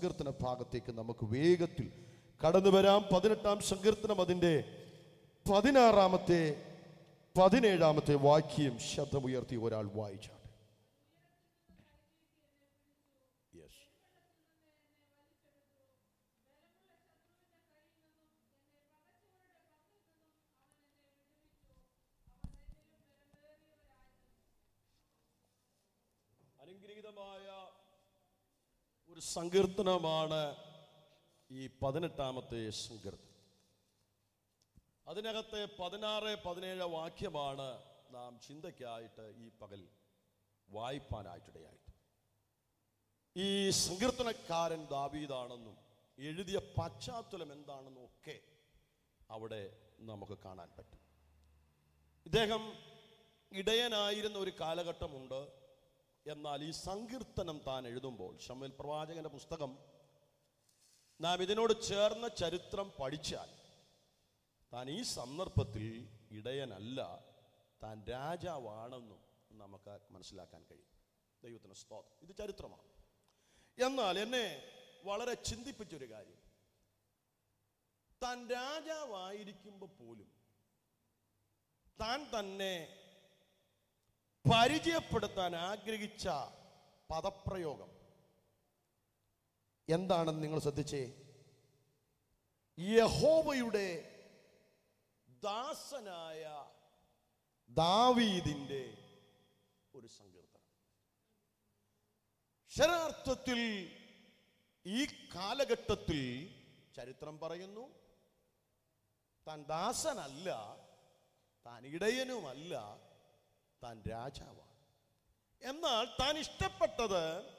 സങ്കീർത്തന ഭാഗത്തേക്ക് നമുക്ക് വേഗത്തിൽ കടന്നു വരാം പതിനെട്ടാം സങ്കീർത്തനം അതിൻ്റെ പതിനാറാമത്തെ പതിനേഴാമത്തെ വാക്യം ശബ്ദമുയർത്തി ഒരാൾ വായിച്ചാട്ടെ യെസ് അനുഗ്രഹീതമായ ഒരു സങ്കീർത്തനമാണ് ഈ പതിനെട്ടാമത്തെ സങ്കീർത്തനം അതിനകത്തെ പതിനാറ് പതിനേഴ് വാക്യമാണ് നാം ചിന്തയ്ക്കായിട്ട് ഈ പകൽ വായിപ്പാനായിട്ടിടയായിട്ട് ഈ സങ്കീർത്തനക്കാരൻ ദാവീദാണെന്നും എഴുതിയ പശ്ചാത്തലം എന്താണെന്നും ഒക്കെ അവിടെ നമുക്ക് കാണാൻ പറ്റും ഇദ്ദേഹം ഇടയനായിരുന്ന ഒരു കാലഘട്ടമുണ്ട് എന്നാൽ ഈ സങ്കീർത്തനം താൻ എഴുതുമ്പോൾ ഷമ്മൽ പ്രവാചകന്റെ പുസ്തകം നാം ഇതിനോട് ചേർന്ന ചരിത്രം പഠിച്ചാൽ താൻ ഈ സന്ദർഭത്തിൽ ഇടയനല്ല താൻ രാജാവാണെന്നും നമുക്ക് മനസ്സിലാക്കാൻ കഴിയും ദൈവത്തിന് സ്തോത്രം ഇത് ചരിത്രമാണ് എന്നാൽ എന്നെ വളരെ ചിന്തിപ്പിച്ചൊരു കാര്യം താൻ രാജാവായിരിക്കുമ്പോൾ പോലും താൻ തന്നെ പരിചയപ്പെടുത്താൻ ആഗ്രഹിച്ച പദപ്രയോഗം എന്താണെന്ന് നിങ്ങൾ ശ്രദ്ധിച്ചേ യഹോവയുടെ ദാസനായ ദാവീദിന്റെ ഒരു സങ്കീർത്തനം ശരാർത്ഥത്തിൽ ഈ കാലഘട്ടത്തിൽ ചരിത്രം പറയുന്നു താൻ ദാസനല്ല താൻ ഇടയനുമല്ല താൻ രാജാവാണ് എന്നാൽ താൻ ഇഷ്ടപ്പെട്ടത്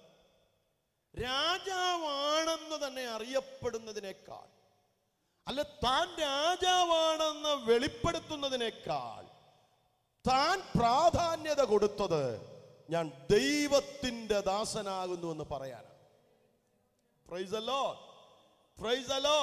രാജാവാണെന്ന് തന്നെ അറിയപ്പെടുന്നതിനേക്കാൾ അല്ല താൻ രാജാവാണെന്ന് വെളിപ്പെടുത്തുന്നതിനേക്കാൾ താൻ പ്രാധാന്യത കൊടുത്തത് ഞാൻ ദൈവത്തിന്റെ ദാസനാകുന്നു എന്ന് പറയാനാണ് പ്രൈസ് അല്ലോ പ്രൈസ് അല്ലോ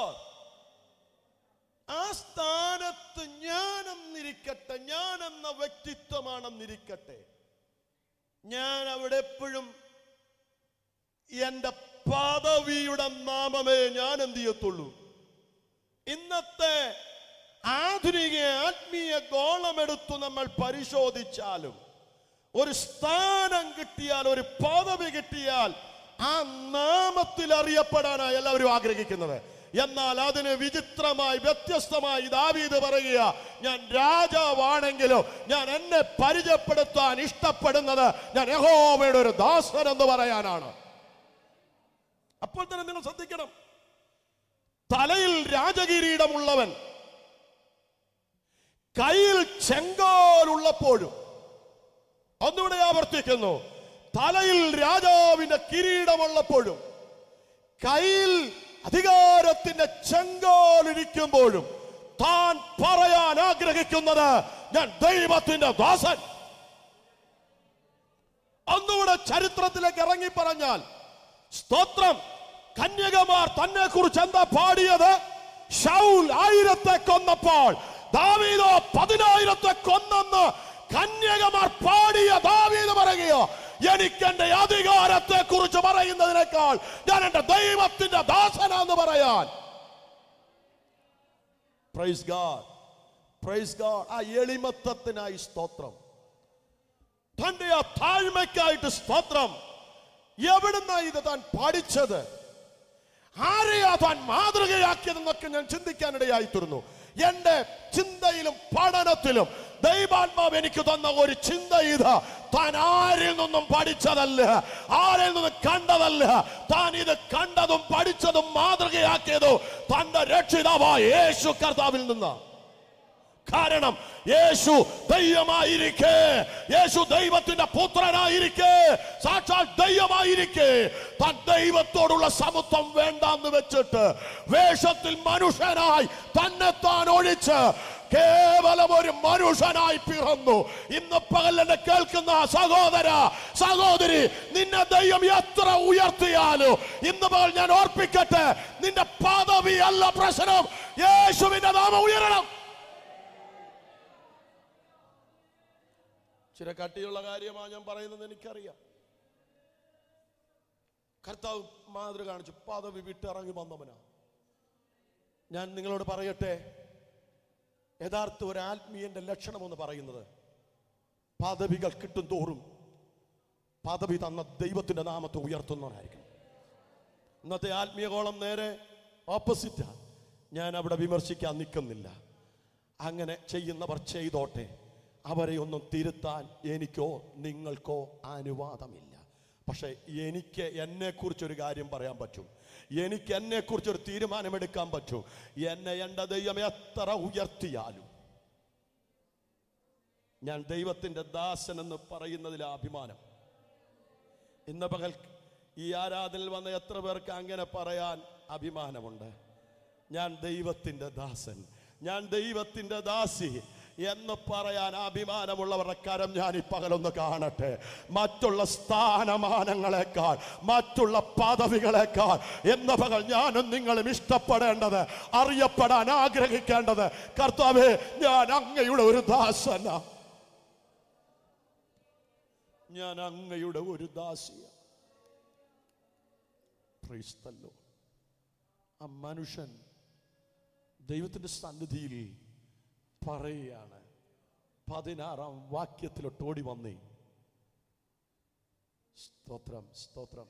ആ സ്ഥാനത്ത് ഞാനെന്നിരിക്കട്ടെ ഞാൻ എന്ന വ്യക്തിത്വമാണെന്നിരിക്കട്ടെ ഞാൻ അവിടെ എപ്പോഴും എന്റെ പദവിയുടെ നാമമേ ഞാൻ എന്ത് ചെയ്യത്തുള്ളൂ ഇന്നത്തെ ആധുനിക ആത്മീയ ഗോളമെടുത്തു നമ്മൾ പരിശോധിച്ചാലും ഒരു സ്ഥാനം കിട്ടിയാൽ ഒരു പദവി കിട്ടിയാൽ ആ നാമത്തിൽ അറിയപ്പെടാനാണ് എല്ലാവരും ആഗ്രഹിക്കുന്നത് എന്നാൽ അതിന് വിചിത്രമായി വ്യത്യസ്തമായി ദാവീദ് പറയുക ഞാൻ രാജാവാണെങ്കിലും ഞാൻ എന്നെ പരിചയപ്പെടുത്താൻ ഇഷ്ടപ്പെടുന്നത് ഞാൻ യഹോവയുടെ ഒരു ദാസൻ എന്ന് പറയാനാണ് അപ്പോൾ തന്നെ നിങ്ങൾ ശ്രദ്ധിക്കണം തലയിൽ രാജകിരീടമുള്ളവൻ കയ്യിൽ ചെങ്കോലുള്ളപ്പോഴും ഒന്നുകൂടെ ആവർത്തിക്കുന്നു തലയിൽ രാജാവിന്റെ കിരീടമുള്ളപ്പോഴും കയ്യിൽ അധികാരത്തിന്റെ ചെങ്കോലിരിക്കുമ്പോഴും താൻ പറയാൻ ആഗ്രഹിക്കുന്നത് ഞാൻ ദൈവത്തിന്റെ ദാസൻ ഒന്നുകൂടെ ചരിത്രത്തിലേക്ക് ഇറങ്ങി പറഞ്ഞാൽ സ്തോത്രം കന്യകമാർ തന്നെ കുറിച്ച് എന്താ പാടിയത് ഷൗൽ ആയിരത്തെ കൊന്നപ്പോൾ ദാവീദോ പതിനായിരത്തെ കൊന്നെന്ന് കന്യകമാർ പാടിയ ദാവീദ് പറയുകയോ എനിക്ക് എന്റെ അധികാരത്തെ കുറിച്ച് പറയുന്നതിനേക്കാൾ ഞാൻ എന്റെ ദൈവത്തിന്റെ ദാസനാന്ന് പറയാൻ പ്രൈസ് ഗാഡ് പ്രൈസ് ഗാഡ് ആ എളിമത്തത്തിനായി സ്തോത്രം തന്റെ ആ താഴ്മയ്ക്കായിട്ട് സ്തോത്രം എവിടുന്ന ഇത് താൻ പഠിച്ചത് ആരെയാ താൻ മാതൃകയാക്കിയതെന്നൊക്കെ ഞാൻ ചിന്തിക്കാനിടയായി തീർന്നു എന്റെ ചിന്തയിലും പഠനത്തിലും ദൈവാത്മാവ് എനിക്ക് തന്ന ഒരു ചിന്ത ഇത് താൻ ആരിൽ നിന്നും പഠിച്ചതല്ല ആരിൽ നിന്നും കണ്ടതല്ല താൻ ഇത് കണ്ടതും പഠിച്ചതും മാതൃകയാക്കിയതും തന്റെ രക്ഷിതാവായ യേശു കർത്താവിൽ നിന്നാണ് കാരണം യേശു ദൈവമായിരിക്കെ യേശു ദൈവത്തിന്റെ പുത്രനായിരിക്കെ സാക്ഷാൽ ദൈവമായിരിക്കെ താൻ ദൈവത്തോടുള്ള സമത്വം വേണ്ടാന്ന് വെച്ചിട്ട് വേഷത്തിൽ മനുഷ്യനായി തന്നെ താൻ ഒഴിച്ച് കേവലം ഒരു മനുഷ്യനായി പിറന്നു ഇന്ന് പകൽ എന്നെ കേൾക്കുന്ന സഹോദര സഹോദരി നിന്നെ ദൈവം എത്ര ഉയർത്തിയാലും ഇന്ന് പകൽ ഞാൻ ഓർപ്പിക്കട്ടെ നിന്റെ പദവി അല്ല പ്രശ്നം യേശുവിന്റെ നാമം ഉയരണം ചില കട്ടിയുള്ള കാര്യമാണ് ഞാൻ പറയുന്നത് എനിക്കറിയാം കർത്താവ് മാതൃ കാണിച്ചു പദവി വിട്ടിറങ്ങി വന്നവനാ ഞാൻ നിങ്ങളോട് പറയട്ടെ യഥാർത്ഥ ഒരു ആത്മീയന്റെ ലക്ഷണമെന്ന് പറയുന്നത് പദവികൾ കിട്ടും തോറും പദവി തന്ന ദൈവത്തിന്റെ നാമത്തെ ഉയർത്തുന്നവനായിരിക്കും ഇന്നത്തെ ആത്മീയകോളം നേരെ ഓപ്പോസിറ്റാ ഞാൻ അവിടെ വിമർശിക്കാൻ നിൽക്കുന്നില്ല അങ്ങനെ ചെയ്യുന്നവർ ചെയ്തോട്ടെ അവരെ ഒന്നും തിരുത്താൻ എനിക്കോ നിങ്ങൾക്കോ അനുവാദമില്ല പക്ഷെ എനിക്ക് എന്നെക്കുറിച്ചൊരു കാര്യം പറയാൻ പറ്റും എനിക്ക് എന്നെക്കുറിച്ചൊരു തീരുമാനമെടുക്കാൻ പറ്റും എന്നെ എൻ്റെ ദൈവം എത്ര ഉയർത്തിയാലും ഞാൻ ദൈവത്തിൻ്റെ ദാസൻ എന്ന് പറയുന്നതിൽ അഭിമാനം ഇന്ന് പകൽ ഈ ആരാധനയിൽ വന്ന എത്ര പേർക്ക് അങ്ങനെ പറയാൻ അഭിമാനമുണ്ട് ഞാൻ ദൈവത്തിൻ്റെ ദാസൻ ഞാൻ ദൈവത്തിൻ്റെ ദാസി എന്ന് പറയാൻ അഭിമാനമുള്ളവരുടെ കരം ഞാൻ ഈ പകലൊന്ന് കാണട്ടെ മറ്റുള്ള സ്ഥാനമാനങ്ങളെക്കാൾ മറ്റുള്ള പദവികളെക്കാൾ എന്ന പകൽ ഞാനും നിങ്ങളും ഇഷ്ടപ്പെടേണ്ടത് അറിയപ്പെടാൻ ആഗ്രഹിക്കേണ്ടത് കർത്താവേ ഞാൻ അങ്ങയുടെ ഒരു ദാസനാ ഞാൻ അങ്ങയുടെ ഒരു ദാസിയ ക്രൈസ്തല്ലോ ആ മനുഷ്യൻ ദൈവത്തിന്റെ സന്നിധിയിൽ പറയുകയാണ് പതിനാറാം വാക്യത്തിലോട്ട് ഓടി വന്നേ സ്തോത്രം സ്തോത്രം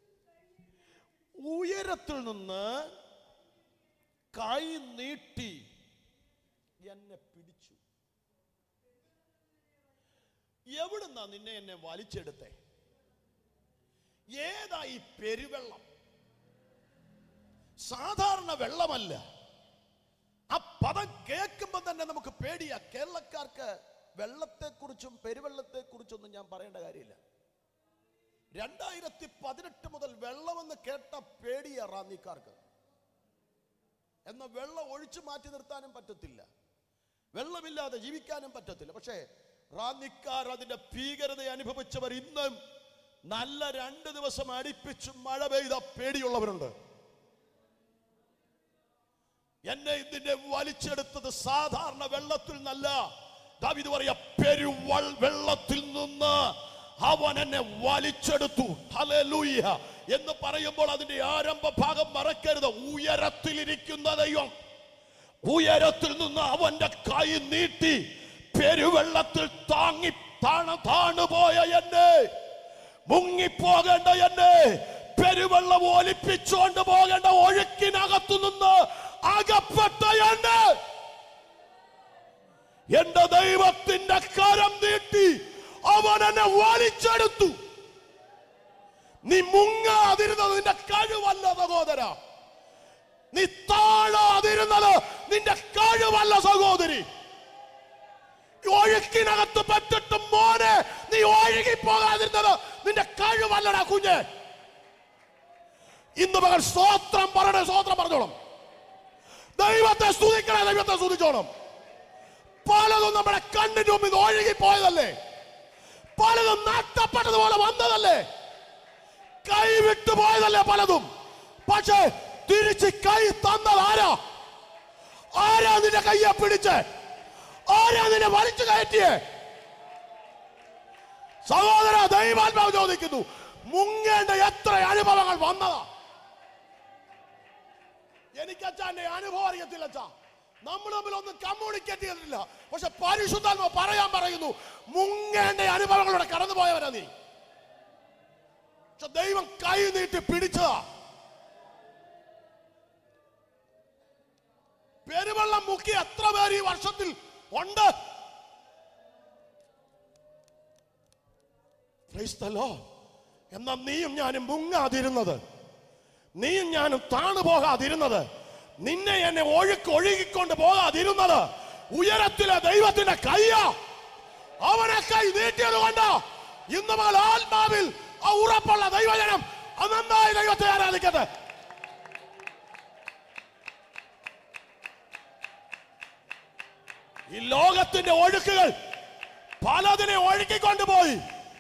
ഉയരത്തിൽ നിന്ന് കൈ നീട്ടി എന്നെ പിടിച്ചു എവിടുന്നാ നിന്നെ എന്നെ വലിച്ചെടുത്തേ ഏതാ ഈ പെരുവെള്ളം സാധാരണ വെള്ളമല്ല ആ പദം കേൾക്കുമ്പോൾ തന്നെ നമുക്ക് പേടിയാ കേരളക്കാർക്ക് വെള്ളത്തെക്കുറിച്ചും പെരുവെള്ളത്തെക്കുറിച്ചൊന്നും ഞാൻ പറയേണ്ട കാര്യമില്ല രണ്ടായിരത്തി പതിനെട്ട് മുതൽ വെള്ളമെന്ന് കേട്ട പേടിയാ റാന്നിക്കാർക്ക് എന്നാൽ വെള്ളം ഒഴിച്ചു മാറ്റി നിർത്താനും പറ്റത്തില്ല വെള്ളമില്ലാതെ ജീവിക്കാനും പറ്റത്തില്ല പക്ഷേ റാന്നിക്കാർ അതിന്റെ ഭീകരത അനുഭവിച്ചവർ ഇന്നും നല്ല രണ്ട് ദിവസം അടുപ്പിച്ച് മഴ പെയ്ത പേടിയുള്ളവരുണ്ട് എന്നെ ഇതിന്റെ വലിച്ചെടുത്തത് സാധാരണ വെള്ളത്തിൽ നിന്നല്ല ദാവിദ് പറയാ പെരുവൾ വെള്ളത്തിൽ നിന്ന് അവൻ എന്നെ വലിച്ചെടുത്തു ഹല്ലേലൂയ എന്ന് പറയുമ്പോൾ അതിന്റെ ആരംഭ ഭാഗം മറക്കരുത് ഉയരത്തിലിരിക്കുന്ന ദൈവം ഉയരത്തിൽ നിന്ന് അവന്റെ കൈ നീട്ടി പെരുവെള്ളത്തിൽ താങ്ങി താണ താണുപോയ എന്നെ മുങ്ങിപ്പോകേണ്ട എന്നെ പെരുവെള്ളം ഒലിപ്പിച്ചുകൊണ്ട് പോകേണ്ട ഒഴുക്കിനകത്തു നിന്ന് അകപ്പെട്ട എന്നെ എന്റെ ദൈവത്തിന്റെ കരം നീട്ടി അവൻ എന്നെ വലിച്ചെടുത്തു നീ മുങ്ങാതിരുന്നത് നിന്റെ കഴിവല്ല സഹോദര നീ താഴാതിരുന്നത് നിന്റെ കഴിവല്ല സഹോദരി ഒഴുക്കിനകത്ത് പറ്റിട്ട് മോനെ നീ ഒഴുകി പോകാതിരുന്നത് നിന്റെ കഴിവല്ലടാ കുഞ്ഞ് ഇന്ന് പകൽ സ്തോത്രം പറയണേ സ്തോത്രം പറഞ്ഞോളും ദൈവത്തെ സ്തുതിക്കണേ ദൈവത്തെ സ്തുതിച്ചോണം പലതും നമ്മുടെ കണ്ണിന് മുമ്പിൽ ഒഴുകി പോയതല്ലേ പലതും നഷ്ടപ്പെട്ടതുപോലെ വന്നതല്ലേ കൈ വിട്ടു പോയതല്ലേ പലതും പക്ഷേ തിരിച്ച് കൈ തന്നത് ആരാ ആരാ നിന്റെ കയ്യെ പിടിച്ച് ആരാ നിന്നെ വലിച്ചു കയറ്റിയേ സഹോദര ദൈവാത്മാവ് ചോദിക്കുന്നു മുങ്ങേണ്ട എത്ര അനുഭവങ്ങൾ വന്നതാ എനിക്ക് അച്ഛന്റെ അനുഭവം അറിയത്തില്ല അച്ഛാ നമ്മൾ തമ്മിൽ ഒന്നും കമ്മ്യൂണിക്കേറ്റ് ചെയ്തിട്ടില്ല പക്ഷെ പരിശുദ്ധാത്മ പറയാൻ പറയുന്നു മുങ്ങേണ്ട അനുഭവങ്ങളോടെ കടന്നുപോയവരാ നീ പക്ഷെ ദൈവം കൈ നീട്ടി പിടിച്ചതാ പെരുവെള്ളം മുക്കി എത്ര പേര് ഈ വർഷത്തിൽ ഉണ്ട് Praise the Lord. എന്നാൽ നീയും ഞാനും മുങ്ങാതിരുന്നത് നീയും ഞാനും താണു പോകാതിരുന്നത് നിന്നെ എന്നെ ഒഴുക്ക് ഒഴുകിക്കൊണ്ട് പോകാതിരുന്നത് ഉയരത്തിലെ ദൈവത്തിന്റെ കയ്യാ അവനെ കൈ നീട്ടിയത് കൊണ്ട് ഇന്ന് മുതൽ ആത്മാവിൽ ആ ഉറപ്പുള്ള ദൈവജനം അത് നന്നായി ദൈവത്തെ ആരാധിക്കട്ടെ ഈ ലോകത്തിന്റെ ഒഴുക്കുകൾ പലതിനെ ഒഴുക്കിക്കൊണ്ടുപോയി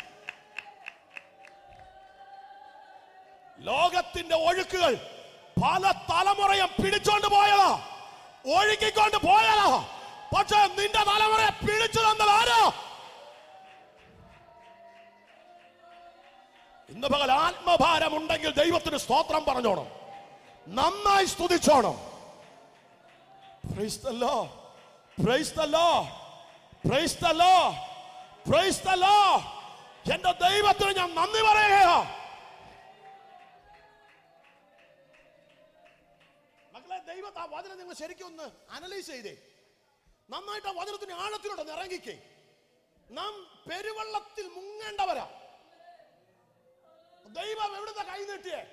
ലോകത്തിന്റെ ഒഴുക്കുകൾ പല തലമുറയും പിടിച്ചോണ്ട് പോയതാ ഒഴുക്കിക്കൊണ്ട് പോയതാ പക്ഷെ നിന്റെ തലമുറയെ പിടിച്ചു തന്നത് ആരാ ഇന്ന് പകൽ ആത്മഭാരമുണ്ടെങ്കിൽ ദൈവത്തിന് സ്തോത്രം പറഞ്ഞോണം നന്നായി സ്തുതിച്ചോണം Praise the Lord. Praise the Lord. Praise the Lord. Praise the Lord. എന്റെ ദൈവത്തിന് ഞാൻ നന്ദി പറയുകയാ മക്കളെ ദൈവത്തെ ആ വചനം നിങ്ങൾ ശരിക്കും ഒന്ന് അനലൈസ് ചെയ്തേ നന്നായിട്ട് ആ വചനത്തിന് ആഴത്തിലോട്ട് ഇറങ്ങിക്കേ നാം പെരുവെള്ളത്തിൽ മുങ്ങേണ്ടവരാ ദൈവം എവിടുത്തെ കൈ നീട്ടിയേ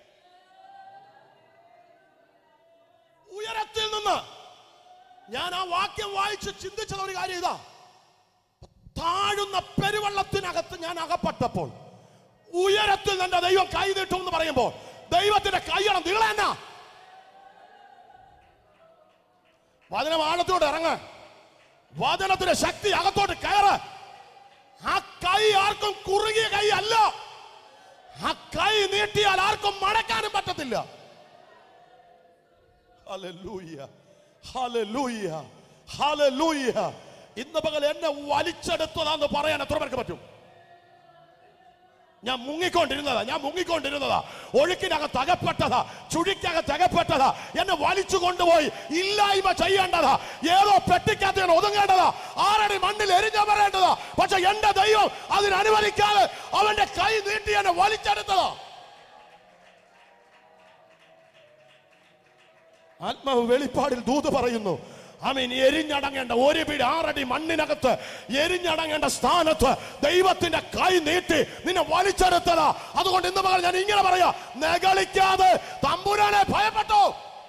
ഉയരത്തിൽ നിന്ന് ഞാൻ ആ വാക്യം വായിച്ച് ചിന്തിച്ചത് ഒരു കാര്യം ഇതാ താഴുന്ന പെരുവെള്ളത്തിനകത്ത് ഞാൻ അകപ്പെട്ടപ്പോൾ ഉയരത്തിൽ നിന്റെ ദൈവം കൈ നീട്ടും എന്ന് പറയുമ്പോൾ ദൈവത്തിന്റെ കൈയണം നിങ്ങളെന്നാ വചനം ആഴത്തോട്ട് ഇറങ്ങ് വചനത്തിന്റെ ശക്തി അകത്തോട്ട് കയറ് ആ കൈ ആർക്കും കുറുകിയ കൈ അല്ല ആ കൈ നീട്ടിയാൽ ആർക്കും മടക്കാനും പറ്റത്തില്ല ഹല്ലേലൂയ ഹല്ലേലൂയ ഹല്ലേലൂയ ഇന്ന് പകൽ എന്നെ വലിച്ചെടുത്തതാന്ന് പറയാൻ എത്ര പേർക്ക് പറ്റും ഞാൻ മുങ്ങിക്കൊണ്ടിരുന്നതാ ഞാൻ മുങ്ങിക്കൊണ്ടിരുന്നതാ ഒഴുക്കിനകത്ത് അകപ്പെട്ടതാ ചുഴിക്കകത്ത് അകപ്പെട്ടതാ എന്നെ വലിച്ചു കൊണ്ടുപോയി ഇല്ലായ്മ ചെയ്യേണ്ടതാ ഏതോ പെട്ടിക്കകത്ത് ഞാൻ ഒതുങ്ങേണ്ടതാ ആറടി മണ്ണിൽ എരിഞ്ഞ പറയേണ്ടതാ പക്ഷെ എന്റെ ദൈവം അതിന് അനുവദിക്കാതെ അവന്റെ കൈ നീട്ടി എന്നെ വലിച്ചെടുത്തതാ ആത്മാവ് വെളിപ്പാടിൽ ദൂത് പറയുന്നു അമീൻ എരിഞ്ഞടങ്ങേണ്ട ഒരു പിടി ആറടി മണ്ണിനകത്ത് എരിഞ്ഞടങ്ങേണ്ട സ്ഥാനത്ത് ദൈവത്തിന്റെ കൈ നീട്ടി നിന്നെ വലിച്ചെടുത്തതാ അതുകൊണ്ട് ഇന്ന് പകൽ ഞാൻ ഇങ്ങനെ പറയാ നെകളിക്കാതെ തമ്പുരാനെ ഭയപ്പെട്ടോ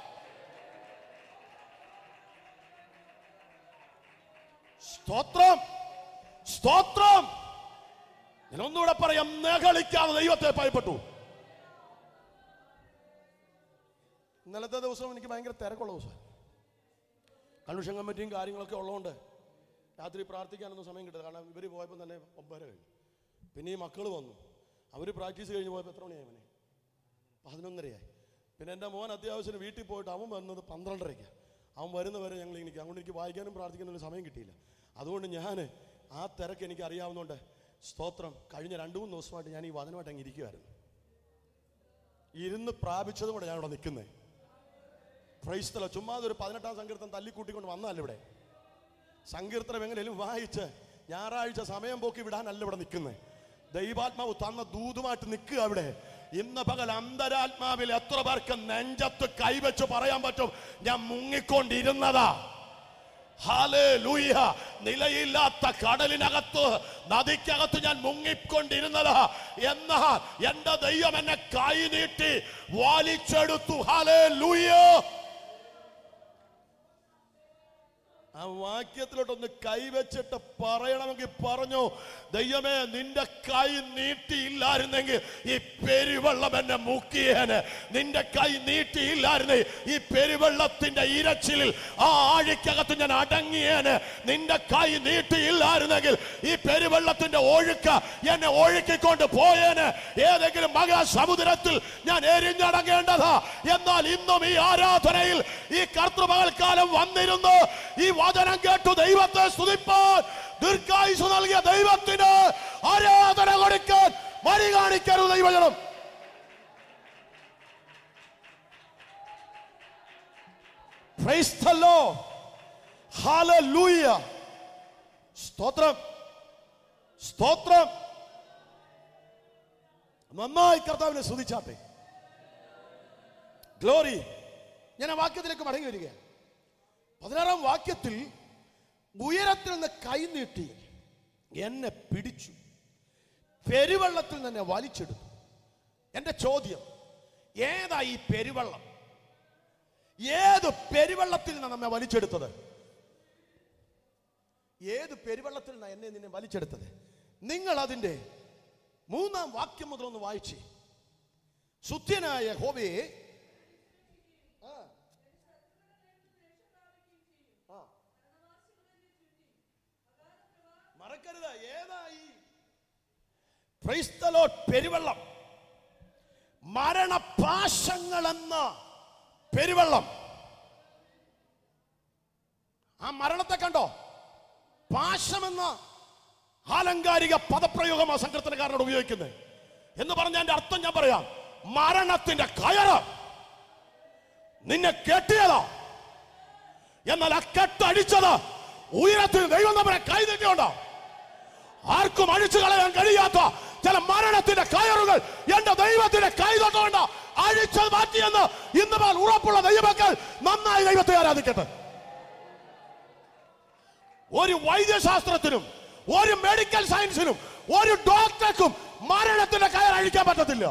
സ്തോത്രം സ്തോത്രം ഞാൻ ഒന്നുകൂടെ പറയാം നെകളിക്കാതെ ദൈവത്തെ ഭയപ്പെട്ടു ഇന്നലത്തെ ദിവസം എനിക്ക് ഭയങ്കര തിരക്കുള്ള ദിവസം കൺവെൻഷൻ കമ്മിറ്റിയും കാര്യങ്ങളൊക്കെ ഉള്ളതുകൊണ്ട് രാത്രി പ്രാർത്ഥിക്കാനൊന്നും സമയം കിട്ടില്ല കാരണം ഇവർ പോയപ്പോൾ തന്നെ ഒമ്പതര കഴിഞ്ഞു പിന്നെ ഈ മക്കൾ വന്നു അവർ പ്രാക്ടീസ് കഴിഞ്ഞ് പോയപ്പോൾ എത്ര മണിയായി അവനെ പതിനൊന്നരയായി പിന്നെ എൻ്റെ മോൻ അത്യാവശ്യം വീട്ടിൽ പോയിട്ട് അവൻ വന്നത് പന്ത്രണ്ടരയ്ക്കാണ് അവൻ വരുന്നവരെ ഞങ്ങൾ എനിക്ക് അതുകൊണ്ട് എനിക്ക് വായിക്കാനും പ്രാർത്ഥിക്കാനും സമയം കിട്ടിയില്ല അതുകൊണ്ട് ഞാൻ ആ തിരക്ക് എനിക്ക് അറിയാവുന്നതുകൊണ്ട് സ്തോത്രം കഴിഞ്ഞ രണ്ട് മൂന്ന് ദിവസമായിട്ട് ഞാൻ ഈ വചനമായിട്ട് അങ്ങ് ഇരിക്കുമായിരുന്നു ഇരുന്ന് പ്രാപിച്ചതും കൂടെ ഞാൻ ഇവിടെ നിൽക്കുന്നത് ക്രൈസ്തല ചുമ്മാതെ ഒരു പതിനെട്ടാം സങ്കീർത്തനം തല്ലിക്കൂട്ടിക്കൊണ്ട് വന്നല്ല ഇവിടെ സങ്കീർത്തനം എങ്ങനെയും വായിച്ച് ഞായറാഴ്ച സമയം പോക്കി വിടാനല്ല ഇവിടെ നിൽക്കുന്നത് ദൈവാത്മാവ് തന്ന ദൂതുമായിട്ട് നിൽക്കുക അവിടെ ഇന്ന് പകൽ അന്തരാത്മാവിൽ എത്ര പേർക്ക് നെഞ്ചത്ത് കൈവച്ച് പറയാൻ പറ്റും ഞാൻ മുങ്ങിക്കൊണ്ടിരുന്നതാ ഹാലേലൂയ നിലയില്ലാത്ത കടലിനകത്ത് നദിക്കകത്ത് ഞാൻ മുങ്ങിക്കൊണ്ടിരുന്നതാ എന്നാൽ എന്റെ ദൈവം എന്നെ കൈ നീട്ടി വലിച്ചെടുത്തു ഹാലേലൂയ ആ വാക്യത്തിലോട്ടൊന്ന് കൈവച്ചിട്ട് പറയണമെങ്കിൽ പറഞ്ഞു ദൈവമേ നിന്റെ കൈ നീട്ടിയില്ലായിരുന്നെങ്കിൽ ഈ പെരുവെള്ളം എന്നെ മുക്കിയേന് നിന്റെ കൈ നീട്ടിയില്ലായിരുന്നെങ്കിൽ ഈ പെരുവെള്ളത്തിന്റെ ഇരച്ചിലിൽ ആ ആഴിക്കകത്ത് ഞാൻ അടങ്ങിയേന് നിന്റെ കൈ നീട്ടിയില്ലായിരുന്നെങ്കിൽ ഈ പെരുവെള്ളത്തിന്റെ ഒഴുക്ക് എന്നെ ഒഴുക്കിക്കൊണ്ട് പോയേന് ഏതെങ്കിലും മഹാസമുദ്രത്തിൽ ഞാൻ എരിഞ്ഞടങ്ങേണ്ടതാ എന്നാൽ ഇന്നും ഈ ആരാധനയിൽ ഈ കർത്തൃപകൽക്കാലം വന്നിരുന്നു ഈ വചനം കേട്ടു ദൈവത്തെ സ്തുതിപ്പാൻ ദീർഘായുസ് നൽകിയ ദൈവത്തിന് ആരാധന കൊടുക്കാൻ മരി കാണിക്കരുത് ദൈവജനം Praise the Lord. Hallelujah. സ്തോത്രം സ്തോത്രം നന്നായി കർത്താവിനെ സ്തുതിച്ചാട്ടെ ഗ്ലോറി ഞാൻ ആ വാക്യത്തിലേക്ക് മടങ്ങി വരികയാണ് പതിനാറാം വാക്യത്തിൽ ഉയരത്തിൽ നിന്ന് കൈനീട്ടി എന്നെ പിടിച്ചു പെരുവെള്ളത്തിൽ തന്നെ വലിച്ചെടുത്തു എന്റെ ചോദ്യം ഏതാ ഈ പെരുവെള്ളം ഏത് പെരുവെള്ളത്തിൽ നിന്നാണ് നമ്മെ വലിച്ചെടുത്തത് ഏത് പെരുവെള്ളത്തിൽ നിന്നാണ് എന്നെ നിന്നെ വലിച്ചെടുത്തത് നിങ്ങൾ അതിന്റെ മൂന്നാം വാക്യം മുതൽ ഒന്ന് വായിച്ചേ ശുദ്ധ്യനായ ഹോബയെ മറക്കരുത് ഏതായി ക്രൈസ്തലോ പെരുവെള്ളം മരണപാശങ്ങൾ എന്ന പെരുവെള്ളം ആ മരണത്തെ കണ്ടോ പാശമെന്ന ആലങ്കാരിക പദപ്രയോഗം ആ സങ്കീർത്തനക്കാരനോട് ഉപയോഗിക്കുന്നത് എന്ന് പറഞ്ഞ എന്റെ അർത്ഥം ഞാൻ പറയാം മരണത്തിന്റെ കയറ് നിന്നെ കെട്ടിയതാ എന്നാൽ ആ കെട്ടടിച്ചത് ഉയരത്തിൽ ദൈവം നമ്മളെ കൈ നീട്ടിയുണ്ടോ ആർക്കും അഴിച്ചു കളയാൻ കഴിയാത്ത ചില മരണത്തിന്റെ കയറുകൾ എന്റെ ദൈവത്തിന്റെ കൈ തൊട്ടുകൊണ്ട് അഴിച്ചത് മാറ്റിയെന്ന് ഇന്ന് മുതൽ ഉറപ്പുള്ള ദൈവമക്കൾ നന്നായി ദൈവത്തെ ആരാധിക്കട്ടെ ഒരു വൈദ്യശാസ്ത്രത്തിനും ഒരു മെഡിക്കൽ സയൻസിനും ഒരു ഡോക്ടർക്കും മരണത്തിന്റെ കയർ അഴിക്കാൻ പറ്റത്തില്ല